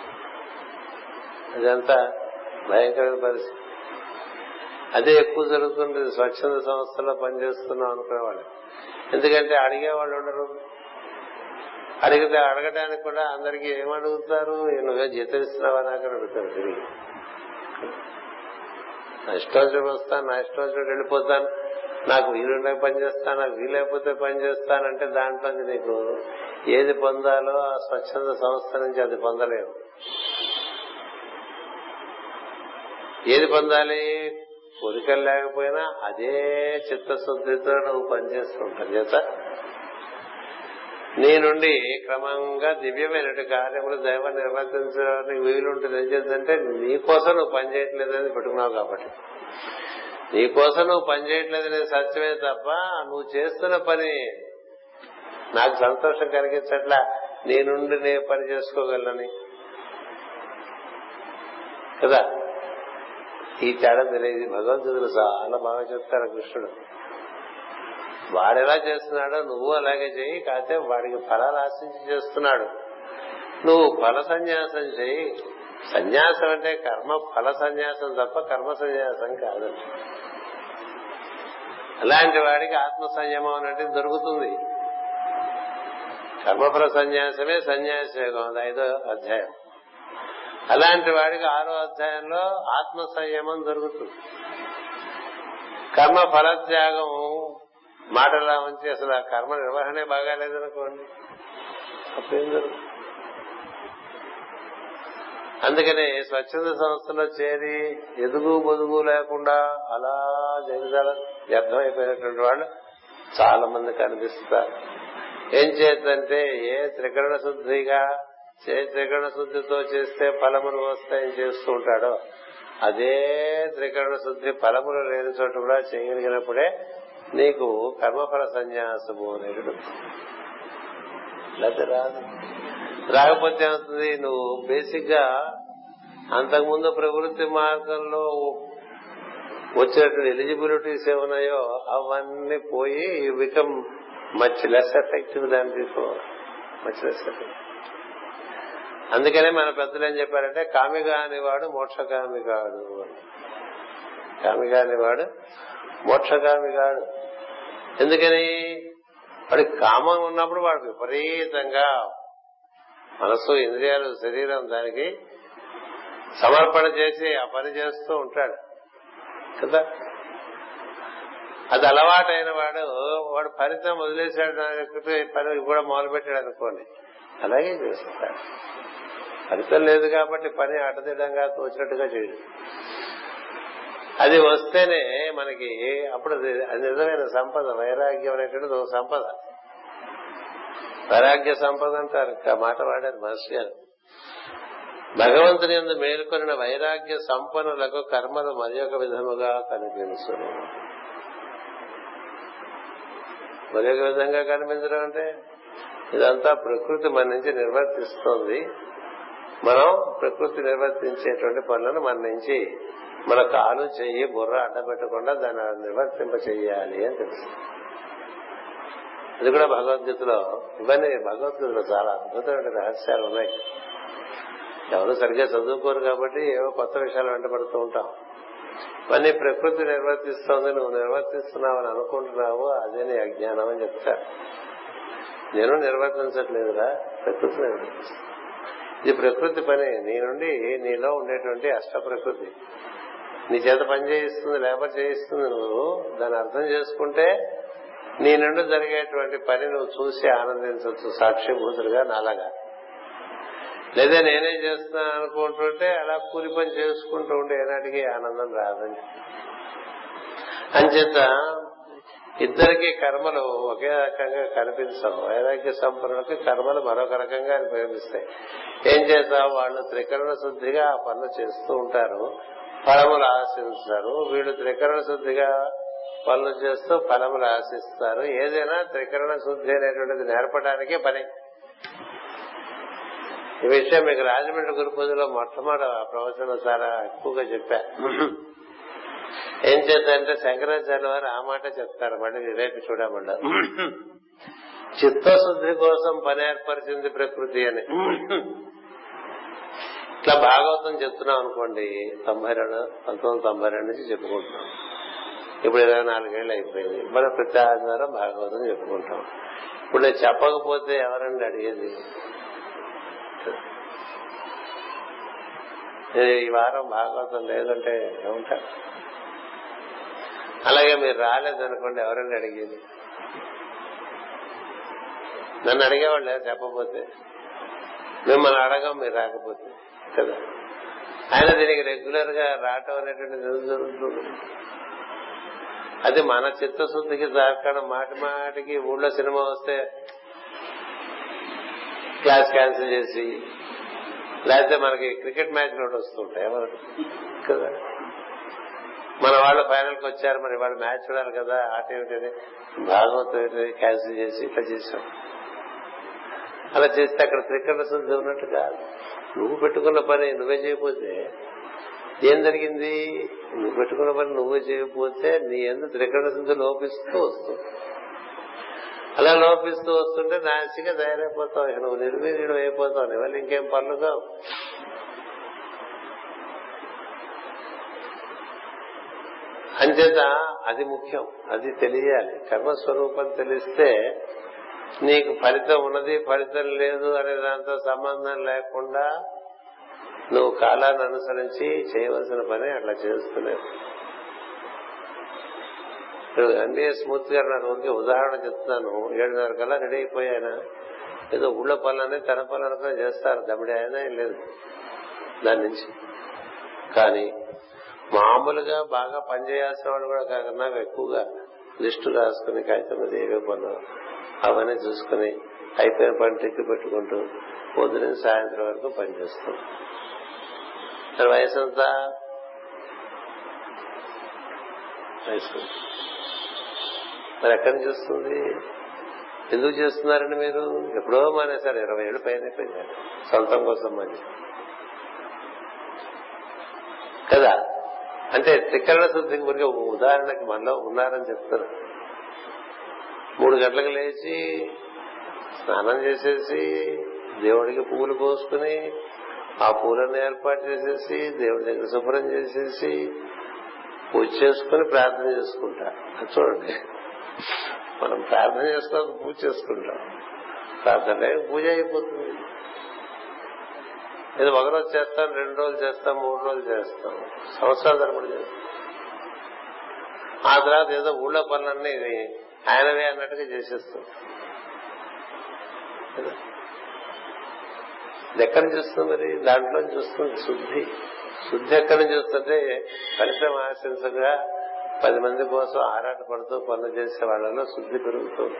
అదంతా భయంకరమైన పరిస్థితి అదే ఎక్కువ జరుగుతుంటుంది స్వచ్ఛంద సంస్థలో పనిచేస్తున్నాం అనుకునేవాళ్ళు ఎందుకంటే అడిగేవాళ్ళు ఉండరు అడిగితే అడగడానికి కూడా అందరికి ఏమడుగుతారు నువ్వే జీతం ఇస్తున్నావా నాకు అడుగుతారు తిరిగి నా ఇష్టం వచ్చినప్పుడు వస్తాను నా ఇష్టం వచ్చినట్టు వెళ్ళిపోతాను నాకు వీలుండే పని చేస్తాను నాకు వీలైపోతే పని చేస్తానంటే దాంట్లో నీకు ఏది పొందాలో ఆ స్వచ్ఛంద సంస్థ నుంచి అది పొందలేవు ఏది పొందాలి కోరికలు లేకపోయినా అదే చిత్తశుద్ధితో నువ్వు పనిచేస్తుంటావు చేత నీ నుండి క్రమంగా దివ్యమైన కార్యములు దైవం నిర్వర్తించడానికి వీలుంటుంది ఏం చేద్దంటే నీ కోసం నువ్వు పనిచేయట్లేదని పెట్టుకున్నావు కాబట్టి నీ కోసం నువ్వు పనిచేయట్లేదనే సత్యమే తప్ప నువ్వు చేస్తున్న పని నాకు సంతోషం కలిగించట్లా నీ నుండి నేను పని చేసుకోగలనని కదా ఈ తేడా తెలియదు భగవంతుడు చాలా బాగా చెప్తారు కృష్ణుడు వాడెలా చేస్తున్నాడో నువ్వు అలాగే చేయి కాకపోతే వాడికి ఫలాలు ఆశించి చేస్తున్నాడు నువ్వు ఫల సన్యాసం చేయి సన్యాసం అంటే కర్మ ఫల సన్యాసం తప్ప కర్మ సన్యాసం కాదు అలాంటి వాడికి ఆత్మ సంయమం అనేది దొరుకుతుంది కర్మఫల సన్యాసమే సన్యాస యోగం అది ఐదో అధ్యాయం అలాంటి వాడికి ఆరో అధ్యాయంలో ఆత్మ సంయమం దొరుకుతుంది కర్మ ఫలత్యాగం మాటలా ఉంచి అసలు ఆ కర్మ నిర్వహణే బాగాలేదనుకోండి అప్పుడేం జరుగుతుంది అందుకనే స్వచ్ఛంద సంస్థలో చేరి ఎదుగు బొదుగు లేకుండా అలా జగదాల వ్యర్థమైపోయినటువంటి వాళ్ళు చాలా మంది కనిపిస్తారు ఏం చేద్దంటే ఏ త్రికరణ శుద్ధిగా చే త్రికరణ శుద్ధితో చేస్తే ఫలములు వస్తాయని చేస్తూ ఉంటాడో అదే త్రికరణ శుద్ధి ఫలములు లేని చోట కూడా చేయగలిగినప్పుడే నీకు కర్మఫల సన్యాసము అనేది లేకపోతే రాదు రాకపోతే ఏమవుతుంది నువ్వు బేసిక్ గా అంతకుముందు ప్రవృత్తి మార్గంలో వచ్చినటువంటి ఎలిజిబిలిటీస్ ఏమున్నాయో అవన్నీ పోయి become much less effective than before much less effective అందుకనే మన పెద్దలు ఏం చెప్పారంటే కామిగాని వాడు మోక్షగామి కాడు కామిగాని వాడు మోక్షగామి కాడు ఎందుకని వాడి కామం ఉన్నప్పుడు వాడు విపరీతంగా మనసు ఇంద్రియాలు శరీరం దానికి సమర్పణ చేసి ఆ పని చేస్తూ ఉంటాడు కదా అది అలవాటైన వాడు వాడు ఫలితం వదిలేశాడు పని కూడా మొదలు పెట్టాడు అనుకోండి అలాగే చేస్తాడు ఫలితం లేదు కాబట్టి పని అడ్డదిడ్డంగా తోచినట్టుగా చేయడు అది వస్తేనే మనకి అప్పుడు అది నిజమైన సంపద వైరాగ్యం అనేటువంటిది ఒక సంపద వైరాగ్య సంపద అంటారు ఆ మాట వాడారు మహర్షి గారు భగవంతుని ఎందు మేలుకొనిన వైరాగ్య సంపన్నులకు కర్మలు మరి ఒక విధముగా కనిపించును మరి ఒక విధంగా కనిపించడం అంటే ఇదంతా ప్రకృతి మన నుంచి నిర్వర్తిస్తోంది మనం ప్రకృతి నిర్వర్తించేటువంటి పనులను మన నుంచి మన కాలు చెయ్యి బుర్ర అడ్డపెట్టకుండా దాన్ని నిర్వర్తింప చెయ్యాలి అని తెలుసు ఇది కూడా భగవద్గీతలో ఇవన్నీ భగవద్గీతలో చాలా అద్భుతమైన రహస్యాలు ఉన్నాయి ఎవరు సరిగ్గా చదువుకోరు కాబట్టి ఏవో కొత్త విషయాలు వెంటబడుతూ ఉంటాం ఇవన్నీ ప్రకృతి నిర్వర్తిస్తోంది నువ్వు నిర్వర్తిస్తున్నావు అని అనుకుంటున్నావు అదే నీ అజ్ఞానం అని చెప్తారు నేను నిర్వర్తించట్లేదురా ప్రకృతి నిర్వర్తిస్తాను ఇది ప్రకృతి పని నీ నుండి నీలో ఉండేటువంటి అష్ట ప్రకృతి నీ చేత పని చేయిస్తుంది లేబర్ చేయిస్తుంది నువ్వు దాన్ని అర్థం చేసుకుంటే నీ నుండి జరిగేటువంటి పని నువ్వు చూసి ఆనందించవచ్చు సాక్షిభూతులుగా నాలాగా లేదా నేనే చేస్తున్నా అనుకుంటుంటే అలా కూలి పని చేసుకుంటూ ఉంటే ఏనాటికి ఆనందం రాదని అంచేత ఇద్దరికి కర్మలు ఒకే రకంగా కనిపించవు వైరాగ్య సంపన్నులకి కర్మలు మరొక రకంగా కనిపిస్తాయి ఏం చేస్తావు వాళ్ళు త్రికరణ శుద్ధిగా ఆ పనులు చేస్తూ ఉంటారు ఫలములు ఆశిస్తారు వీళ్ళు త్రికరణ శుద్ధిగా పనులు చేస్తూ ఫలములు ఆశిస్తారు ఏదైనా త్రికరణ శుద్ధి అనేటువంటిది నేర్పడానికే పని ఈ విషయం మీకు రాజమండ్రి గురు పూజలో మొట్టమొదటి ప్రవచనం చాలా ఎక్కువగా చెప్పా ఏం చేద్దంటే శంకరాచార్య వారు ఆ మాట చెప్తారు మళ్ళీ రేపు చూడమంటారు చిత్తశుద్ధి కోసం పని ఏర్పరిచింది ప్రకృతి అని ఇట్లా భాగవతం చెప్తున్నాం అనుకోండి తొంభై రెండు పంతొమ్మిది తొంభై రెండు నుంచి చెప్పుకుంటున్నాం ఇప్పుడు ఇరవై నాలుగేళ్ళు అయిపోయింది మనం ప్రతి ఆదివారం భాగవతం చెప్పుకుంటాం ఇప్పుడు నేను చెప్పకపోతే ఎవరండి అడిగేది ఈ వారం భాగవతం లేదంటే ఏముంటారు అలాగే మీరు రాలేదనుకోండి ఎవరండి అడిగేది నన్ను అడిగేవాళ్ళు చెప్పపోతే మిమ్మల్ని అడగం మీరు రాకపోతే కదా ఆయన దీనికి రెగ్యులర్ గా రావటం అనేటువంటిది జరుగుతుంది అది మన చిత్తశుద్ధికి దాకడం మాటి మాటికి ఊళ్ళో సినిమా వస్తే క్లాస్ క్యాన్సిల్ చేసి లేకపోతే మనకి క్రికెట్ మ్యాచ్ నోటి వస్తుంటాయి ఎవరు కదా మన వాళ్ళు ఫైనల్ కి వచ్చారు మరి వాళ్ళు మ్యాచ్ చూడాలి కదా ఆట ఏమిటని భాగవతం క్యాన్సిల్ చేసి ఇట్లా చేసాం అలా చేస్తే అక్కడ త్రికరణ శుద్ధి ఉన్నట్టు కాదు నువ్వు పెట్టుకున్న పని నువ్వే చేయకపోతే ఏం జరిగింది నువ్వు పెట్టుకున్న పని నువ్వే చేయకపోతే నీ ఎందుకు త్రికరణ శుద్ధి లోపిస్తూ వస్తుంది అలా లోపిస్తూ వస్తుంటే నాసిగా తయారైపోతావు ఇక నువ్వు నిర్వీర్యం అయిపోతావు నీ వల్ల ఇంకేం పనులు కావు అంచేత అది ముఖ్యం అది తెలియాలి కర్మస్వరూపం తెలిస్తే నీకు ఫలితం ఉన్నది ఫలితం లేదు అనే దాంతో సంబంధం లేకుండా నువ్వు కాలాన్ని అనుసరించి చేయవలసిన పని అట్లా చేస్తున్నావు ఇప్పుడు ఎన్డీఏ స్మూత్ గారు నా రోజుకి ఉదాహరణ చెప్తున్నాను ఏడున్నర కల్లా రెడీ అయిపోయాయన ఏదో ఊళ్ళో పనులనే తన పనులు అనుకుని చేస్తారు దమిడి అయినా ఏం లేదు దాని నుంచి కానీ మామూలుగా బాగా పనిచేయాల్సిన వాళ్ళు కూడా కాకుండా ఎక్కువగా లిస్టు రాసుకుని కాగితం మీద ఏవే పనులు అవన్నీ చూసుకుని అయిపోయిన పని టిక్కు పెట్టుకుంటూ పొద్దున సాయంత్రం వరకు పనిచేస్తాం వయసు అంతా వయసు మరి ఎక్కడి నుంచి వస్తుంది ఎందుకు చేస్తున్నారండి మీరు ఎప్పుడో మానేశారు ఇరవై ఏళ్ళు పైన అయిపోయింది సొంతం కోసం మరి కదా అంటే త్రికరణ శుద్ధి గురించి ఒక ఉదాహరణకి మనలో ఉన్నారని చెప్తున్నా మూడు గంటలకు లేచి స్నానం చేసేసి దేవుడికి పువ్వులు కోసుకుని ఆ పూలను ఏర్పాటు చేసేసి దేవుడి దగ్గర శుభ్రం చేసేసి పూజ చేసుకుని ప్రార్థన చేసుకుంటా అది చూడండి మనం ప్రార్థన చేసుకోవాలి పూజ చేసుకుంటాం ప్రార్థన టైం పూజ అయిపోతుంది ఇది ఒక రోజు చేస్తాం రెండు రోజులు చేస్తాం మూడు రోజులు చేస్తాం సంవత్సరాల తరబడి చేస్తాం ఆ తర్వాత ఏదో ఊళ్ళో పనులన్నీ ఆయనవే అన్నట్టుగా చేసేస్తాం ఇది ఎక్కడి నుంచి వస్తుంది మరి దాంట్లో నుంచి వస్తుంది శుద్ధి శుద్ధి ఎక్కడి నుంచి వస్తుంటే పరిశ్రమ ఆశించగా పది మంది కోసం ఆరాట పడుతూ పనులు చేసే వాళ్ళలో శుద్ధి పెరుగుతుంది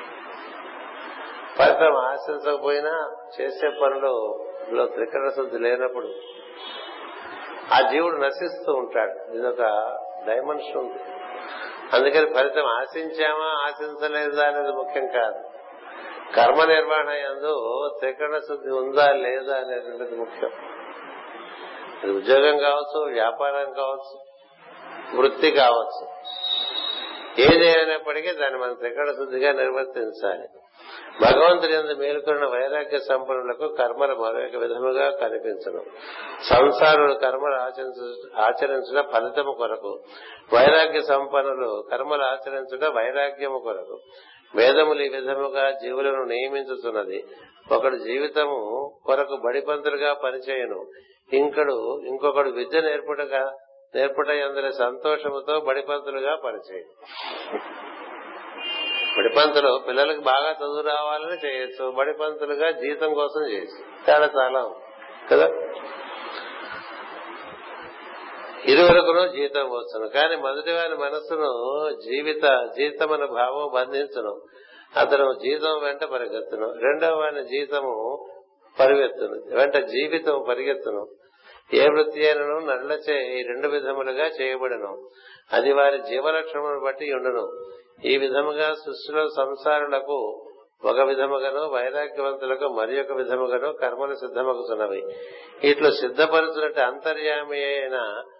పరిశ్రమ ఆశించకపోయినా చేసే పనులు లో త్రికరణ శుద్ధి లేనప్పుడు ఆ జీవుడు నశిస్తూ ఉంటాడు ఇదొక డైమెన్షన్ ఉంది అందుకని ఫలితం ఆశించామా ఆశించలేదా అనేది ముఖ్యం కాదు కర్మ నిర్వహణ ఎందు త్రికరణ శుద్ధి ఉందా లేదా అనేటువంటిది ముఖ్యం అది ఉద్యోగం కావచ్చు వ్యాపారం కావచ్చు వృత్తి కావచ్చు ఏది అయినప్పటికీ దాన్ని మనం త్రికరణ శుద్ధిగా నిర్వర్తించాలి భగవంతుని ఎందు మేలుకున్న వైరాగ్య సంపన్నులకు కర్మలు మరొక విధముగా కనిపించను సంసారులు కర్మలు ఆచరించడ ఫలితము కొరకు వైరాగ్య సంపన్నులు కర్మలు ఆచరించడం వైరాగ్యము కొరకు వేదములు ఈ విధముగా జీవులను నియమించుతున్నది ఒకడు జీవితము కొరకు బడిపంతులుగా పనిచేయను ఇంకడు ఇంకొకడు విద్య నేర్పుటగా నేర్పుట అందరి సంతోషముతో బడిపంతులుగా పనిచేయను బడిపంతులు పిల్లలకు బాగా చదువు రావాలని చేయొచ్చు బడిపంతులుగా జీతం కోసం చేయొచ్చు తేడా చాలా కదా ఇరువరకును జీతం వచ్చును కానీ మొదటి వారి మనస్సును జీవిత జీతమన భావం బంధించును అతను జీతం వెంట పరిగెత్తును రెండవ వారి జీతము పరిగెత్తును వెంట జీవితం పరిగెత్తును ఏ వృత్తి అయినను నడలచే ఈ రెండు విధములుగా చేయబడను అది వారి జీవలక్షణమును బట్టి ఉండును ఈ విధముగా సృష్టిలో సంసారులకు ఒక విధముగాను వైరాగ్యవంతులకు మరి ఒక విధముగాను కర్మలు సిద్ధమగుతున్నవి ఇట్లు సిద్ధపరచునట్టు అంతర్యామి అయిన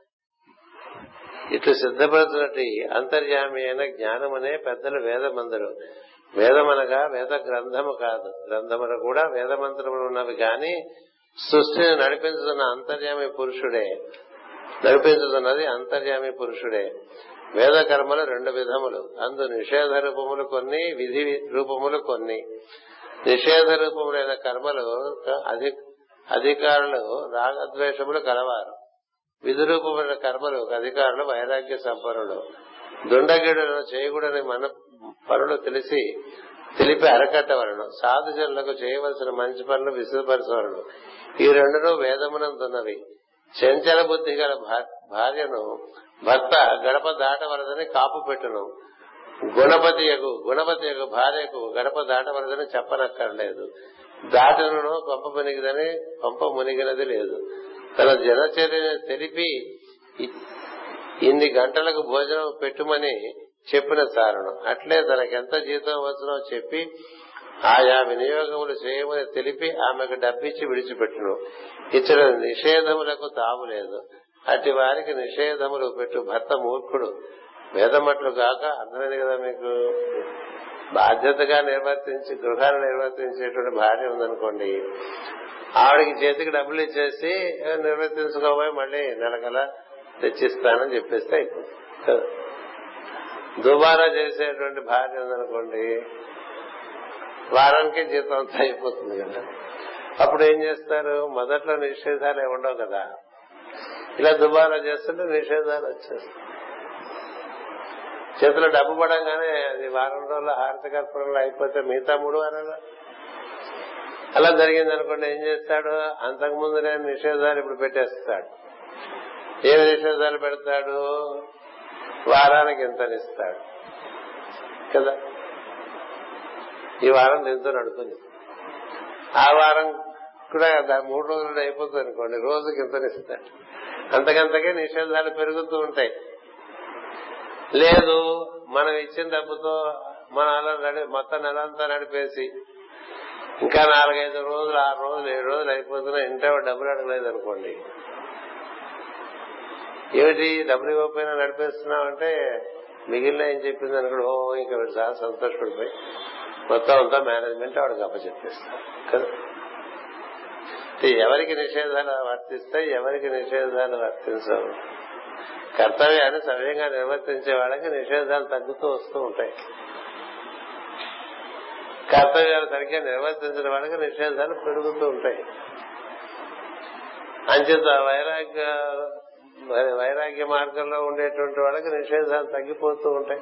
ఇట్లు సిద్ధపరచునట్టు అంతర్యామి అయిన జ్ఞానమనే పెద్దలు వేదమందరు వేదమనగా వేద గ్రంథము కాదు గ్రంథములు కూడా వేదమంత్రములు ఉన్నవి గాని సృష్టిని నడిపించుతున్న అంతర్యామి పురుషుడే నడిపించుతున్నది అంతర్యామి పురుషుడే వేద కర్మలు రెండు విధములు అందు నిషేధ రూపములు కొన్ని విధి రూపములు కొన్ని నిషేధ రూపములైన కర్మలు అధికారులు రాగద్వేషములు కలవారు విధి రూపమైన కర్మలు అధికారులు వైరాగ్య సంపన్నులు దుండగిడులను చేయకూడని మన పనులు తెలిసి తెలిపి అరకట్టవలను సాధుజనులకు చేయవలసిన మంచి పనులు విసుపరచవలను ఈ రెండును వేదమునందున్నవి చంచల బుద్ధి గల భార్యను భర్త గడప దాటవలదని కాపు పెట్టును గుణపతి గుణపతి యొక్క భార్యకు గడప దాటవలదని చెప్పనక్కర్లేదు దాటను కొంప మునిగిదని కొంప మునిగినది లేదు తన జనచర్యని తెలిపి ఇన్ని గంటలకు భోజనం పెట్టుమని చెప్పిన చాలను అట్లే తనకెంత జీతం వచ్చునో చెప్పి ఆయా వినియోగములు చేయమని తెలిపి ఆమెకు డబ్బిచ్చి విడిచిపెట్టును ఇచ్చిన నిషేధములకు తావు లేదు అట్టి వారికి నిషేధములు పెట్టు భర్త మూర్ఖుడు వేదమట్లు కాక అర్థమైంది కదా మీకు బాధ్యతగా నిర్వర్తించి గృహాన్ని నిర్వర్తించేటువంటి భార్య ఉందనుకోండి ఆవిడకి చేతికి డబ్బులు ఇచ్చేసి నిర్వర్తించుకోబోయి మళ్ళీ నెలకల తెచ్చిస్తానని చెప్పేస్తే అయిపోతుంది దుబారా చేసేటువంటి భార్య ఉందనుకోండి వారానికి జీతం అంతా అయిపోతుంది కదా అప్పుడు ఏం చేస్తారు మొదట్లో నిషేధాలు ఏమి ఉండవు కదా ఇలా దుబారా చేస్తుంటే నిషేధాలు వచ్చేస్తాయి చేతిలో డబ్బు పడంగానే అది వారం రోజుల హారతి కర్పూరంలో అయిపోతే మిగతా మూడు వారాలు అలా జరిగింది అనుకోండి ఏం చేస్తాడు అంతకు ముందు నేను నిషేధాలు ఇప్పుడు పెట్టేస్తాడు ఏమి నిషేధాలు పెడతాడు వారానికి ఇంతనిస్తాడు కదా ఈ వారం దీంతో నడుతుంది ఆ వారం కూడా మూడు రోజులు అయిపోతుంది అనుకోండి రోజుకి ఇంతనిస్తాడు అంతకంతకే నిషేధాలు పెరుగుతూ ఉంటాయి లేదు మనం ఇచ్చిన డబ్బుతో మన అలా నడి మొత్తం నెలంతా నడిపేసి ఇంకా నాలుగైదు రోజులు ఆరు రోజులు ఏడు రోజులు అయిపోతున్నా ఇంట్లో డబ్బులు అడగలేదు అనుకోండి ఏమిటి డబ్బులు ఇవ్వకపోయినా నడిపేస్తున్నావు అంటే మిగిలిన ఏం చెప్పింది అనుకోడు ఓ ఇంకా వీడు చాలా సంతోషపడిపోయి మొత్తం అంతా మేనేజ్మెంట్ ఆవిడకి అప్పచెప్పేస్తారు కదా ఎవరికి నిషేధాలు వర్తిస్తాయి ఎవరికి నిషేధాలు వర్తించవు కర్తవ్యాన్ని సవ్యంగా నిర్వర్తించే వాళ్ళకి నిషేధాలు తగ్గుతూ వస్తూ ఉంటాయి కర్తవ్యాలు సరిగ్గా నిర్వర్తించిన వాళ్ళకి నిషేధాలు పెరుగుతూ ఉంటాయి అంచేత వైరాగ్య వైరాగ్య మార్గంలో ఉండేటువంటి వాళ్ళకి నిషేధాలు తగ్గిపోతూ ఉంటాయి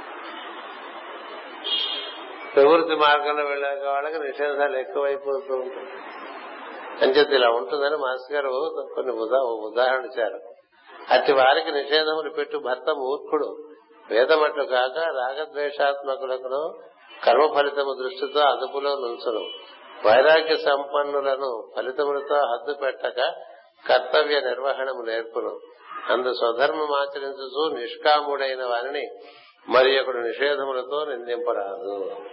ప్రవృత్తి మార్గంలో వెళ్ళాక వాళ్ళకి నిషేధాలు ఎక్కువైపోతూ ఉంటాయి అంచేత ఇలా ఉంటుందని మాస్టర్ గారు కొన్ని ఉదాహరణ ఇచ్చారు అట్టి వారికి నిషేధములు పెట్టు భర్త మూర్ఖుడు వేదమట్లు కాక రాగద్వేషాత్మకులకు కర్మ ఫలితము దృష్టితో అదుపులో నుంచును వైరాగ్య సంపన్నులను ఫలితములతో హద్దు పెట్టక కర్తవ్య నిర్వహణము నేర్పును అందు స్వధర్మం ఆచరించు నిష్కాముడైన వారిని మరి ఒకడు నిషేధములతో నిందింపరాదు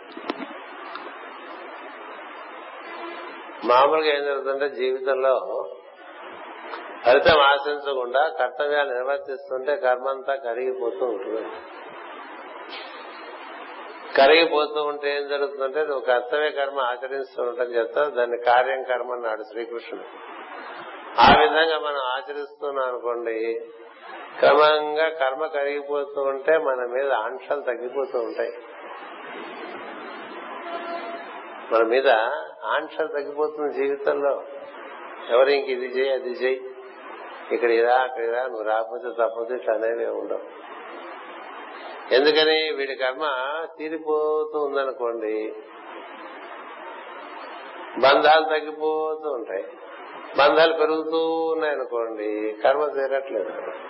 మామూలుగా ఏం జరుగుతుంటే జీవితంలో ఫలితం ఆశించకుండా కర్తవ్యాలు నిర్వర్తిస్తుంటే కర్మంతా కరిగిపోతూ ఉంటుంది కరిగిపోతూ ఉంటే ఏం జరుగుతుందంటే నువ్వు కర్తవ్య కర్మ ఆచరిస్తూ ఉంటాను చెప్తా దాన్ని కార్యం కర్మ అన్నాడు శ్రీకృష్ణుడు ఆ విధంగా మనం ఆచరిస్తున్నాం అనుకోండి క్రమంగా కర్మ కరిగిపోతూ ఉంటే మన మీద ఆంక్షలు తగ్గిపోతూ ఉంటాయి మన మీద ఆంక్షలు తగ్గిపోతుంది జీవితంలో ఎవరు ఇంక ఇది చేయి అది చేయి ఇక్కడ ఇరా అక్కడ ఇరా నువ్వు రాకపోతే తప్పదు ఇట్లా అనేవి ఉండవు ఎందుకని వీడి కర్మ తీరిపోతూ ఉందనుకోండి బంధాలు తగ్గిపోతూ ఉంటాయి బంధాలు పెరుగుతూ ఉన్నాయనుకోండి కర్మ తీరట్లేదు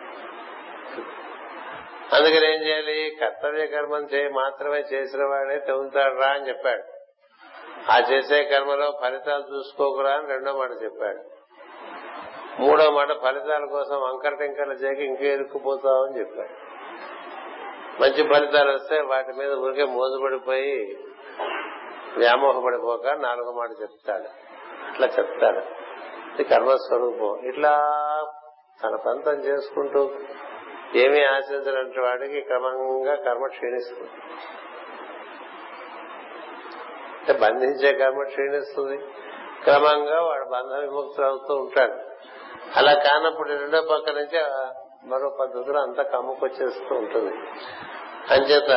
అందుకని ఏం చేయాలి కర్తవ్య కర్మం చేయి మాత్రమే చేసిన వాడే తెగుతాడు రా అని చెప్పాడు ఆ చేసే కర్మలో ఫలితాలు చూసుకోకురా అని రెండో మాట చెప్పాడు మూడో మాట ఫలితాల కోసం వంకర టింకర్లు చేయక ఇంకే ఇరుక్కుపోతావని చెప్పాడు మంచి ఫలితాలు వస్తే వాటి మీద ఊరికే మోజుపడిపోయి వ్యామోహపడిపోక నాలుగో మాట చెప్తాడు అట్లా చెప్తాడు ఇది కర్మస్వరూపం ఇట్లా తన పంతం చేసుకుంటూ ఏమీ ఆశించినటువంటి వాడికి క్రమంగా కర్మ క్షీణిస్తుంది అంటే బంధించే కర్మ క్షీణిస్తుంది క్రమంగా వాడు బంధ విముక్తులు అవుతూ ఉంటాడు అలా కానప్పుడు రెండో పక్క నుంచి మరో పద్ధతిలో అంతా కమ్ముకొచ్చేస్తూ ఉంటుంది అంచేత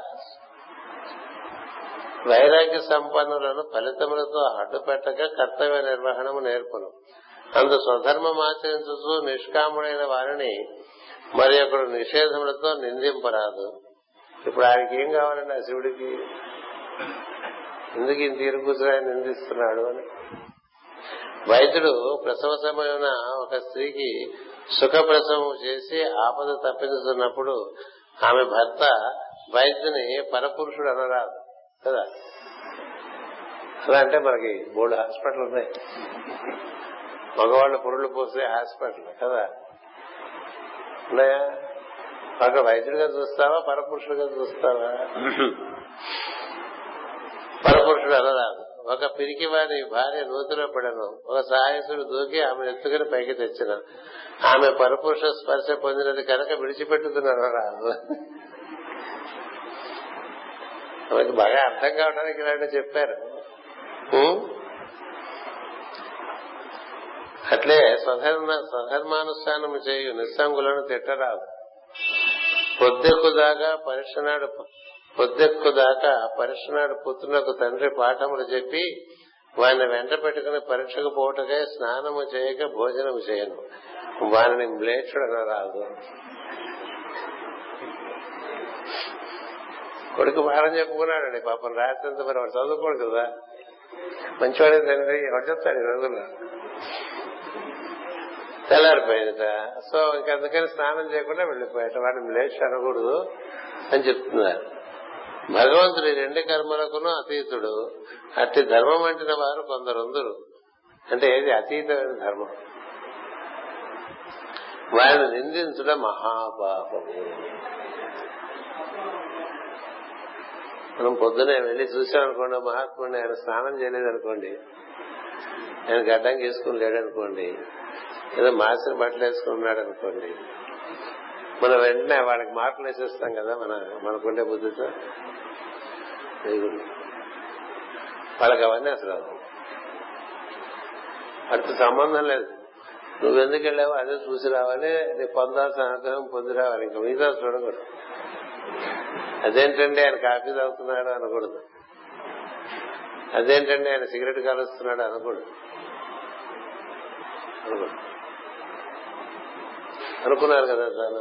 వైరాగ్య సంపన్నులను ఫలితములతో అడ్డుపెట్టక కర్తవ్య నిర్వహణము నేర్పును అందు స్వధర్మం ఆచరించు నిష్కాముడైన వారిని మరి ఒకడు నిషేధములతో నిందింపరాదు ఇప్పుడు ఆయనకి ఏం కావాలండి ఆ శివుడికి ఎందుకు ఇంత ఇరుగుతురాయి నిందిస్తున్నాడు అని వైద్యుడు ప్రసవ సమయమున ఒక స్త్రీకి సుఖ ప్రసవం చేసి ఆపద తప్పించుతున్నప్పుడు ఆమె భర్త వైద్యుని పరపురుషుడు అనరాదు కదా అలా అంటే మనకి మూడు హాస్పిటల్ ఉన్నాయి మగవాళ్ళు పురుళ్ళు పోసే హాస్పిటల్ కదా ఉన్నాయా అక్కడ వైద్యుడిగా చూస్తావా పరపురుషుడిగా చూస్తావా పరపురుషుడు అనరాదు ఒక పిరికి వారి భార్య నూతిలో పడను ఒక సాయసుడు దూకి ఆమె ఎత్తుకుని పైకి తెచ్చిన ఆమె పరపురుష స్పర్శ పొందినది కనుక విడిచిపెట్టుతున్నారు రాదు ఆమెకు బాగా అర్థం కావడానికి ఇలాంటి చెప్పారు అట్లే స్వధర్మ స్వధర్మానుష్ఠానము చేయు నిస్సంగులను తిట్టరాదు పొద్దెక్కుదాకా పరీక్షనాడు పొద్దెక్కుదాకా పరీక్షనాడు పుత్రులకు తండ్రి పాఠములు చెప్పి వారిని వెంట పెట్టుకుని పరీక్షకు పోటకై స్నానము చేయక భోజనము చేయను వారిని మ్లేచ్చుడన రాదు కొడుకు భారం చెప్పుకున్నాడండి పాపం రాత్రంత మరి వాడు చదువుకోడు కదా మంచివాడే తండ్రి ఎవరు చెప్తాడు ఈ రోజుల్లో తెల్లారిపోయిందట సో ఇంకందుకని స్నానం చేయకుండా వెళ్ళిపోయాట వాడిని లేచి అనకూడదు అని చెప్తున్నారు భగవంతుడి రెండు కర్మలకును అతీతుడు అట్టి ధర్మం అంటిన వారు కొందరుందరు అంటే ఏది అతీతమైన ధర్మం వారిని నిందించడం మహాపాపము మనం పొద్దునే వెళ్లి చూసామనుకోండి మహాత్ముడిని ఆయన స్నానం చేయలేదనుకోండి ఆయన గడ్డం గీసుకుని లేడనుకోండి ఏదో మాసిన బట్టలు వేసుకుని ఉన్నాడు అనుకోండి మనం వెంటనే వాళ్ళకి మార్కులు వేసేస్తాం కదా మన మనకుండే బుద్ధితో దేవుడు వాళ్ళకి అవన్నీ అసలు అటు సంబంధం లేదు నువ్వెందుకు వెళ్ళావో అదే చూసి రావాలి నీ పొందాల్సిన అనుగ్రహం పొంది రావాలి ఇంకా మిగతా చూడకూడదు అదేంటండి ఆయన కాఫీ తాగుతున్నాడు అనకూడదు అదేంటండి ఆయన సిగరెట్ కాలుస్తున్నాడు అనకూడదు అనకూడదు అనుకున్నారు కదా చాలా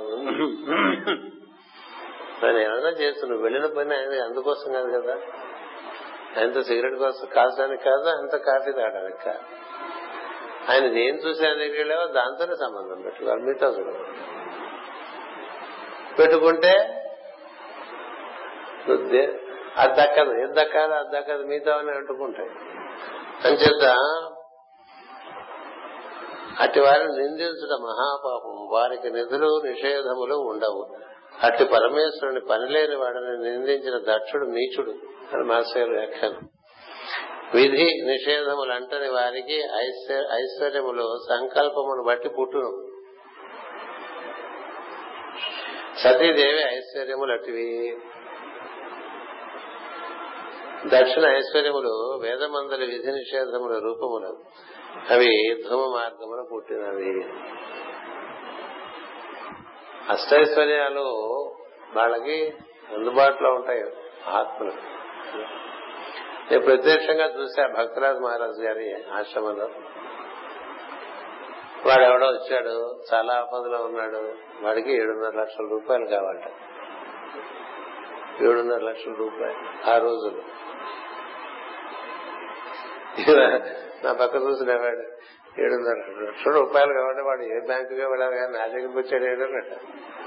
ఆయన ఏమైనా చేస్తు నువ్వు వెళ్ళిన పని ఆయన అందుకోసం కాదు కదా ఆయనతో సిగరెట్ కోసం కాల్చడానికి కాదు ఆయనతో కాఫీ తాగడానికి కాదు ఆయన నేను చూసి ఆయన దగ్గరికి వెళ్ళావో దాంతోనే సంబంధం పెట్టుకోవాలి మీతో చూడ పెట్టుకుంటే అది దక్కదు ఏది దక్కాలో అది దక్కదు మీతోనే అంటుకుంటాయి అంచేత అట్టి వారిని నిందించడం మహాపాపం వారికి నిధులు నిషేధములు ఉండవు అట్టి పరమేశ్వరుని పనిలేని వాడిని నిందించిన దక్షుడు నీచుడు అని మాస్టర్ వ్యాఖ్యానం విధి నిషేధములు అంటని వారికి ఐశ్వర్యములు సంకల్పమును బట్టి పుట్టును సతీదేవి ఐశ్వర్యములు అటివి దక్షిణ ఐశ్వర్యములు వేదమందలి విధి నిషేధముల రూపములు అవి ధూమ మార్గమున పుట్టినవి అష్టైశ్వర్యాలు వాళ్ళకి అందుబాటులో ఉంటాయి ఆత్మలు నేను ప్రత్యక్షంగా చూసా భక్తరాజ్ మహారాజ్ గారి ఆశ్రమంలో వాడు ఎవడో వచ్చాడు చాలా ఆపదలో ఉన్నాడు వాడికి ఏడున్నర లక్షల రూపాయలు కావాలట ఏడున్నర లక్షల రూపాయలు ఆ రోజులు నా పక్క చూసినవాడు ఏడున్నర లక్షల రూపాయలు కాబట్టి వాడు ఏ బ్యాంకుగా వెళ్ళాలి కానీ నా దగ్గరికి వచ్చాడు ఏడన్నట్ట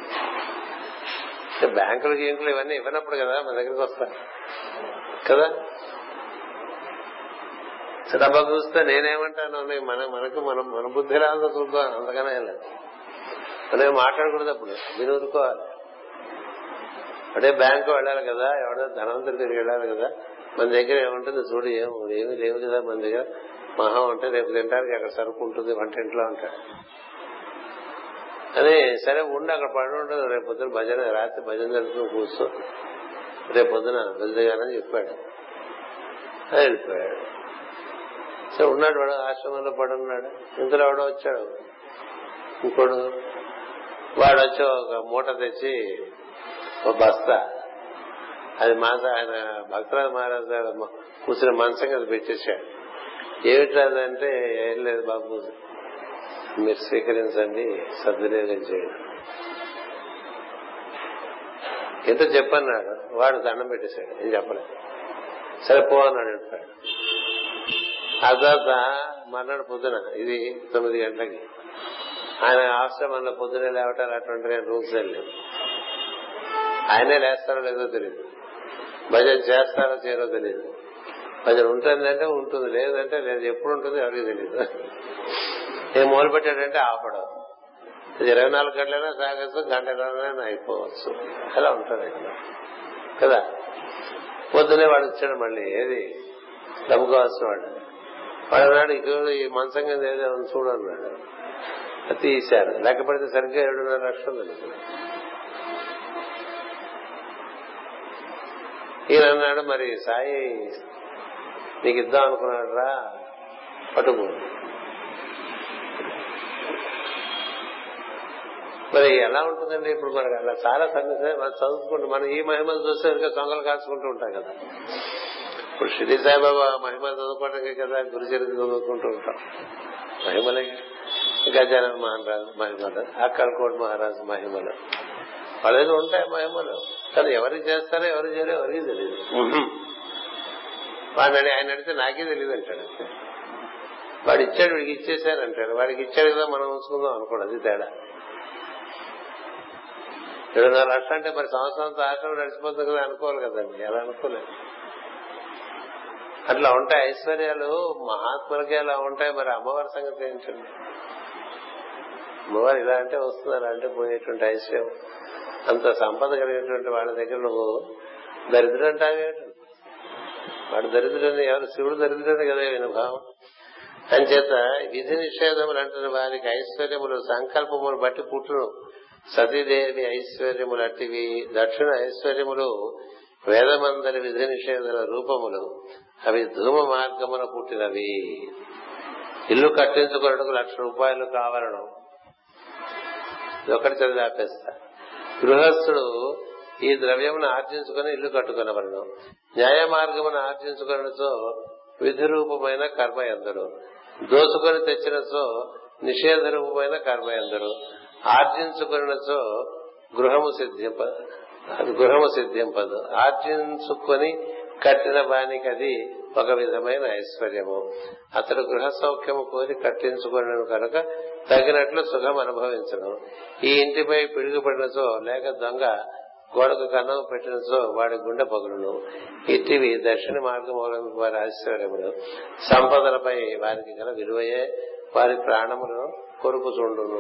బ్యాంకులు గీంకులు ఇవన్నీ ఇవ్వనప్పుడు కదా మన దగ్గరికి వస్తారు కదా డబ్బా చూస్తే నేనేమంటాను మన మనకు మనం మన బుద్ధి రాదో చూద్దాం అంతగానే లేదు మనం మాట్లాడకూడదు అప్పుడు మీరు ఊరుకోవాలి అదే బ్యాంకు వెళ్ళాలి కదా ఎవడో ధనవంతుడి దగ్గరికి వెళ్ళాలి కదా మన దగ్గర ఏముంటుంది చూడు ఏం ఏమి లేవు కదా మన దగ్గర మహా ఉంటే రేపు తింటానికి అక్కడ సరుకు ఉంటుంది వంటింట్లో ఉంటాడు అని సరే ఉండి అక్కడ పడి ఉంటుంది రేపు పొద్దున భజన రాత్రి భజన జరుగుతుంది కూర్చో రేపు పొద్దున వెళ్తాగానని చెప్పాడు వెళ్ళిపోయాడు సరే ఉన్నాడు వాడు ఆశ్రమంలో పడున్నాడు ఇంతలో ఎవడో వచ్చాడు ఇంకోడు వాడు వచ్చి ఒక మూట తెచ్చి ఒక బస్తా అది మాస ఆయన భక్తరాజు మహారాజు గారు కూర్చుని మంచం కదా పెట్టేశాడు ఏమిట్రాదంటే ఏం లేదు బాబు మీరు స్వీకరించండి సద్వినియోగం చేయండి ఎంత చెప్పన్నాడు వాడు దండం పెట్టేశాడు ఏం చెప్పలేదు సరే పో అన్నాడు చెప్పాడు ఆ తర్వాత మర్నాడు పొద్దున ఇది తొమ్మిది గంటలకి ఆయన ఆశ్రమంలో పొద్దునే లేవటాలు అటువంటి రూల్స్ వెళ్ళలేదు ఆయనే లేస్తారో లేదో తెలియదు భజన చేస్తారో చేయరో తెలియదు భజన ఉంటుందంటే ఉంటుంది లేదంటే లేదు ఎప్పుడు ఉంటుంది ఎవరికి తెలియదు ఏం మొదలు పెట్టాడంటే ఆపడం ఇరవై నాలుగు గంటలైనా సాగచ్చు గంటలైనా అయిపోవచ్చు అలా ఉంటాడు ఇక్కడ కదా పొద్దునే వాడు వచ్చాడు మళ్ళీ ఏది డబ్బు కావాల్సిన వాడు వాడు అన్నాడు ఇక్కడ ఈ మంచం కింద ఏదో చూడు అన్నాడు తీశారు లేకపోతే సరిగ్గా ఏడున్నర లక్షలు ఈయన అన్నాడు మరి సాయి నీకు ఇద్దాం అనుకున్నాడు రా పట్టుకు మరి ఎలా ఉంటుందండి ఇప్పుడు మనకు అలా చాలా సమస్య మనం చదువుకుంటూ మనం ఈ మహిమలు చూస్తే ఇంకా సొంగలు కాచుకుంటూ ఉంటాం కదా ఇప్పుడు షిరిడి సాయిబాబా మహిమలు చదువుకోవడానికి కదా గురుచరిత్ర చదువుకుంటూ ఉంటాం మహిమలే గజానన్ మహారాజు మహిమలు అక్కల్కోట్ మహారాజు మహిమలు వాళ్ళకి ఉంటాయి మహిమలు కానీ ఎవరికి చేస్తారో ఎవరు చేయరో ఎవరికి తెలియదు వాడిని ఆయన అడిగితే నాకే తెలియదు అంటాడు వాడు ఇచ్చాడు వీడికి ఇచ్చేసారు అంటాడు వాడికి ఇచ్చాడు కదా మనం ఉంచుకుందాం అనుకోడు అది తేడా ఏడున్నర లక్షలు అంటే మరి సంవత్సరంతో ఆశ్రమం నడిచిపోతుంది కదా అనుకోవాలి కదండి ఎలా అనుకోలేదు అట్లా ఉంటాయి ఐశ్వర్యాలు మహాత్ములకి అలా ఉంటాయి మరి అమ్మవారి సంగతి ఏంటండి అమ్మవారు ఇలా అంటే వస్తుంది అలా అంటే పోయేటువంటి ఐశ్వర్యం అంత సంపద కలిగినటువంటి వాళ్ళ దగ్గర నువ్వు దరిద్రం అంటావేమిటి వాడు దరిద్రుని ఎవరు శివుడు దరిద్రుని కదా వినుభావం అంచేత విధి నిషేధములు అంటున్న వారికి ఐశ్వర్యములు సంకల్పములు బట్టి పుట్టును సతీదేవి ఐశ్వర్యములు అట్టివి దక్షిణ ఐశ్వర్యములు వేదమందరి విధి నిషేధల రూపములు అవి ధూమ మార్గమున పుట్టినవి ఇల్లు కట్టించుకున్నట్టుకు లక్ష రూపాయలు కావాలను ఒకటి చదివి ఆపేస్తా గృహస్థుడు ఈ ద్రవ్యమును ఆర్జించుకుని ఇల్లు కట్టుకునవలను న్యాయ మార్గమును ఆర్జించుకున్నచో విధి రూపమైన కర్మ ఎందరు దోసుకొని తెచ్చినచో నిషేధ రూపమైన కర్మ ఎందరు ఆర్జించుకున్నచో గృహము సిద్ధింప గృహము సిద్ధింపదు ఆర్జించుకొని కట్టిన బానికి అది ఒక విధమైన ఐశ్వర్యము అతడు గృహ సౌఖ్యము కోరి కట్టించుకున్నాను కనుక తగినట్లు సుఖం అనుభవించను ఈ ఇంటిపై పిడుగుపడినచో లేక దొంగ గోడకు కన్నం పెట్టినచో వాడి గుండె పగులును ఇట్టివి దక్షిణ మార్గం వారి ఐశ్వర్యములు సంపదలపై వారికి గల విలువయే వారి ప్రాణములను కొరుకుచుండును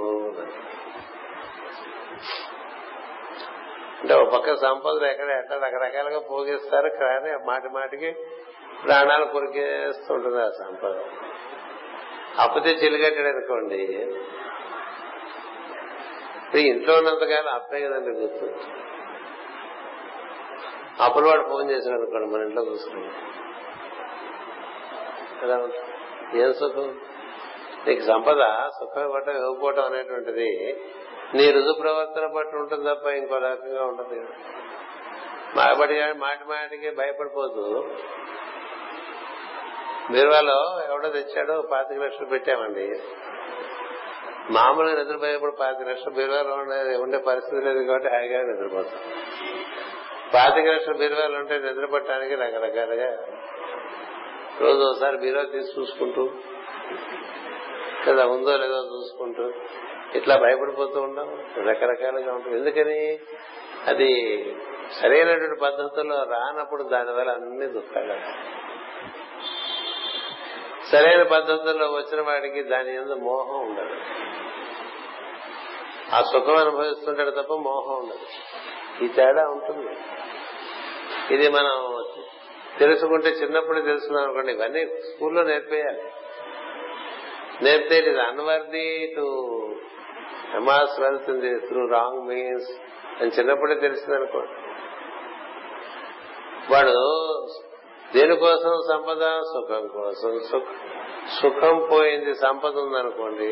అంటే ఒక పక్క సంపదలు ఎక్కడ ఎట్లా రకరకాలుగా పోగిస్తారు కానీ మాటి మాటికి ప్రాణాలు కొరికేస్తుంటుంది ఆ సంపద అప్పుతే చెల్లిగట్టాడు అనుకోండి ఇంట్లో ఉన్నంతకాలం అప్పే కదండి గుర్తు అప్పుడు వాడు ఫోన్ చేశాడు అనుకోండి మన ఇంట్లో కూర్చుని ఎలా ఉంటుంది ఏం సుఖం నీకు సంపద సుఖం ఇవ్వటం ఇవ్వకపోవటం అనేటువంటిది నీ రుజు ప్రవర్తన బట్టి ఉంటుంది తప్ప ఇంకో రకంగా ఉండదు మాబడి మాటి మాటికి భయపడిపోతూ బీరువాలో ఎవడో తెచ్చాడో పాతిక లక్షలు పెట్టామండి మామూలుగా నిద్రపోయేప్పుడు పాతిక లక్షలు బీరువాలో ఉండే ఉండే పరిస్థితి లేదు కాబట్టి హాయిగా నిద్రపోతాం పాతిక లక్షలు బీరువాలు ఉంటే నిద్రపట్టడానికి రకరకాలుగా రోజు ఒకసారి బీరువా తీసి చూసుకుంటూ కదా ఉందో లేదో చూసుకుంటూ ఇట్లా భయపడిపోతూ ఉంటాం రకరకాలుగా ఉంటుంది ఎందుకని అది సరైనటువంటి పద్ధతుల్లో రానప్పుడు దానివల్ల అన్ని దుఃఖాలు సరైన పద్ధతుల్లో వచ్చిన వాడికి దాని ఎందు మోహం ఉండదు ఆ సుఖం అనుభవిస్తుంటాడు తప్ప మోహం ఉండదు ఈ తేడా ఉంటుంది ఇది మనం తెలుసుకుంటే చిన్నప్పుడే తెలుసుకున్నాం అనుకోండి ఇవన్నీ స్కూల్లో నేర్పేయాలి నేర్పితే it is unworthy to amass వెళ్తుంది త్రూ రాంగ్ మీన్స్ అని చిన్నప్పుడే తెలిసిందనుకోండి వాడు దేనికోసం సంపద సుఖం కోసం సుఖం పోయింది సంపద ఉందనుకోండి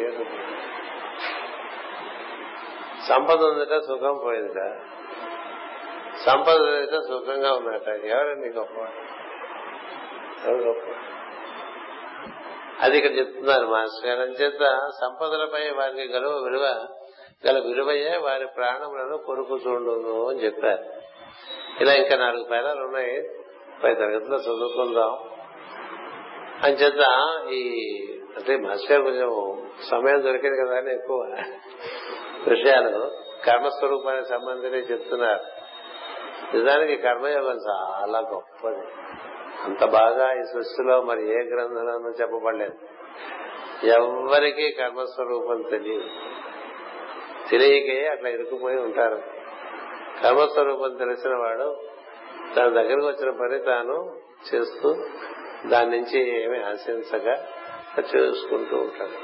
సంపద ఉందట సుఖం పోయిందట సంపద ఉందట సుఖంగా ఉందట ఎవరండి గొప్ప ఎవరు గొప్ప అది ఇక్కడ చెప్తున్నారు మాస్టర్ గారు చేత సంపదలపై వారికి గల విలువ గల విలువయే వారి ప్రాణములను కొరుకుతుండును అని చెప్పారు ఇలా ఇంకా నాలుగు పేరాలు ఉన్నాయి పై తరగతిలో చదువుకుందాం అని చేత ఈ అంటే మాస్టర్ గారు కొంచెం సమయం దొరికింది కదా అని ఎక్కువ విషయాలు కర్మస్వరూపానికి సంబంధించి చెప్తున్నారు నిజానికి కర్మయోగం చాలా గొప్పది అంత బాగా ఈ సృష్టిలో మరి ఏ గ్రంథంలోనూ చెప్పబడలేదు ఎవ్వరికీ కర్మస్వరూపం తెలియదు తెలియకే అట్లా ఇరుక్కుపోయి ఉంటారు కర్మస్వరూపం తెలిసిన వాడు తన దగ్గరకు వచ్చిన పని తాను చేస్తూ దాని నుంచి ఏమి ఆశించక చేసుకుంటూ ఉంటాడు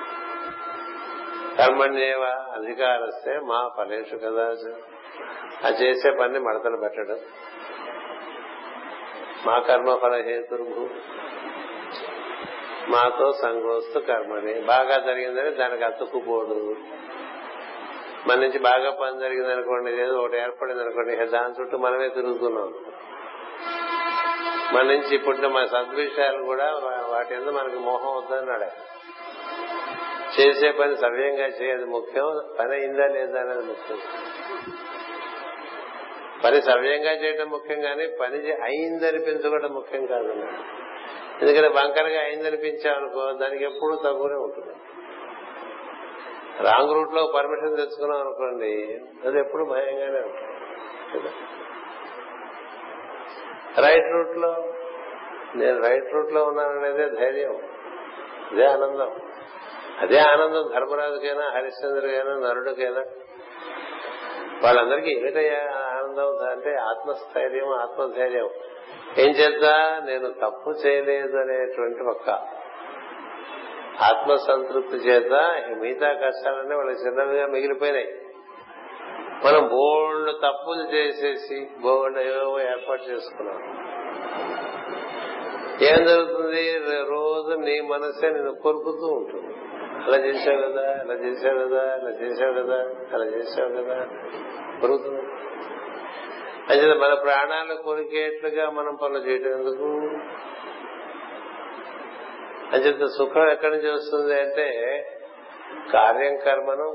కర్మణ్యేవ అధికారస్తే మా ఫలేషు కదా ఆ చేసే పని మడతలు పెట్టడం మా కర్మ ఫల హేతుర్భు మాతో సంగోస్తు కర్మని బాగా జరిగిందని దానికి అతుక్కుపోడు మన నుంచి బాగా పని జరిగింది అనుకోండి ఏదో ఒకటి ఏర్పడింది అనుకోండి దాని చుట్టూ మనమే తిరుగుతున్నాం మన నుంచి పుట్టిన మన సద్విషయాలు కూడా వాటి ఎందుకు మనకి మోహం వద్దన్నాడు చేసే పని సవ్యంగా చేయదు ముఖ్యం పని అయిందా లేదా అనేది ముఖ్యం పని సవ్యంగా చేయడం ముఖ్యం కానీ పని అయిందనిపించుకోవడం ముఖ్యం కాదు ఎందుకంటే బంకరగా అయిందనిపించామనుకో దానికి ఎప్పుడు తక్కువనే ఉంటుంది రాంగ్ రూట్ లో పర్మిషన్ తెచ్చుకున్నాం అనుకోండి అది ఎప్పుడు భయంగానే ఉంటుంది రైట్ రూట్ లో నేను రైట్ రూట్ లో ఉన్నాననేదే ధైర్యం అదే ఆనందం అదే ఆనందం ధర్మరాజుకైనా హరిశ్చంద్రుడికైనా నరుడికైనా వాళ్ళందరికీ ఏమిటయ్యా ఆనందం అంటే ఆత్మస్థైర్యం ఆత్మధైర్యం ఏం చేద్దా నేను తప్పు చేయలేదు అనేటువంటి ఒక్క ఆత్మ సంతృప్తి చేత ఈ మిగతా కష్టాలన్నీ వాళ్ళకి చిన్నవిగా మిగిలిపోయినాయి మనం బోల్డ్ తప్పులు చేసేసి బోల్డ్ ఏవో ఏర్పాటు చేసుకున్నాం ఏం జరుగుతుంది రోజు నీ మనసే నిన్ను కొరుకుతూ ఉంటుంది అలా చేసావు కదా అలా చేసావు కదా అలా చేసావు కదా అలా చేసావు కదా కొరుకుతుంది అంటే మన ప్రాణాలు కొరికేట్లుగా మనం పనులు చేయటం ఎందుకు అంచేత సుఖం ఎక్కడి నుంచి వస్తుంది అంటే కార్యం కర్మను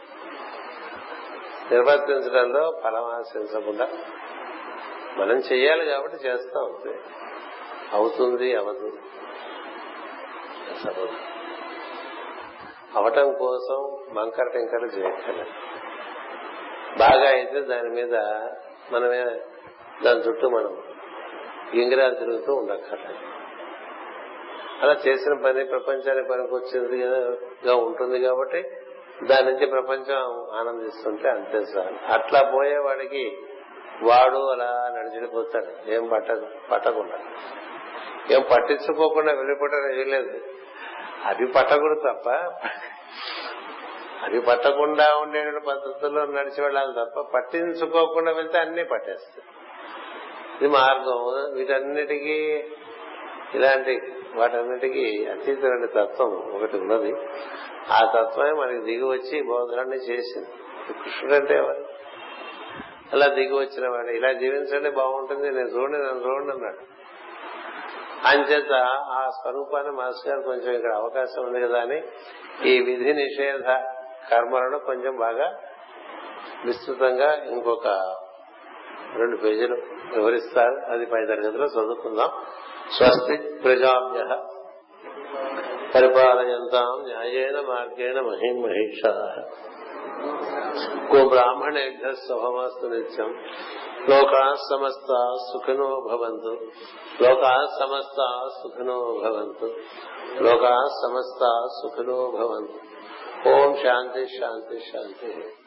నిర్వర్తించడంలో ఫలం ఆశించకుండా మనం చెయ్యాలి కాబట్టి చేస్తాం అంతే అవుతుంది అవదు అవటం కోసం మంకర టింకలు చేయక్కర్లేదు బాగా అయితే దాని మీద మనమే దాని చుట్టూ మనం గింగిరాలు తిరుగుతూ ఉండక్కర్లేదు అలా చేసిన పని ప్రపంచానికి పనికొచ్చింది ఉంటుంది కాబట్టి దాని నుంచి ప్రపంచం ఆనందిస్తుంటే అంతే సార్ అట్లా పోయేవాడికి వాడు అలా నడిచిపోతాడు ఏం పట్ట పట్టకుండా ఏం పట్టించుకోకుండా వెళ్ళిపోవడం ఏం లేదు అది పట్టకూడదు తప్ప అది పట్టకుండా ఉండే పద్ధతుల్లో నడిచి వెళ్ళాలి తప్ప పట్టించుకోకుండా వెళ్తే అన్ని పట్టేస్తాయి ఇది మార్గం వీటన్నిటికీ ఇలాంటి వాటన్నిటికీ అతీతమైన తత్వం ఒకటి ఉన్నది ఆ తత్వమే మనకి దిగి వచ్చి బోధనాన్ని చేసింది కృష్ణుడు అంటే ఎవరు అలా దిగి వచ్చిన వాడు ఇలా జీవించండి బాగుంటుంది నేను చూడండి నన్ను చూడండి అన్నాడు అంచేత ఆ స్వరూపాన్ని మాస్టర్ గారు కొంచెం ఇక్కడ అవకాశం ఉంది కదా అని ఈ విధి నిషేధ కర్మలను కొంచెం బాగా విస్తృతంగా ఇంకొక రెండు పేజీలు వివరిస్తారు అది పై తరగతిలో చదువుకుందాం స్వస్తి ప్రజాభ్య పరిపాలయంతాం న్యాయేన మార్గేణ మహిం మహిషా గో బ్రాహ్మణేభ్య శుభమస్తు నిత్యం లోకా సమస్త సుఖినో భవంతు లోకా సమస్త సుఖినో భవంతు లోకా సమస్త సుఖినో భవంతు ఓం శాంతి శాంతి శాంతి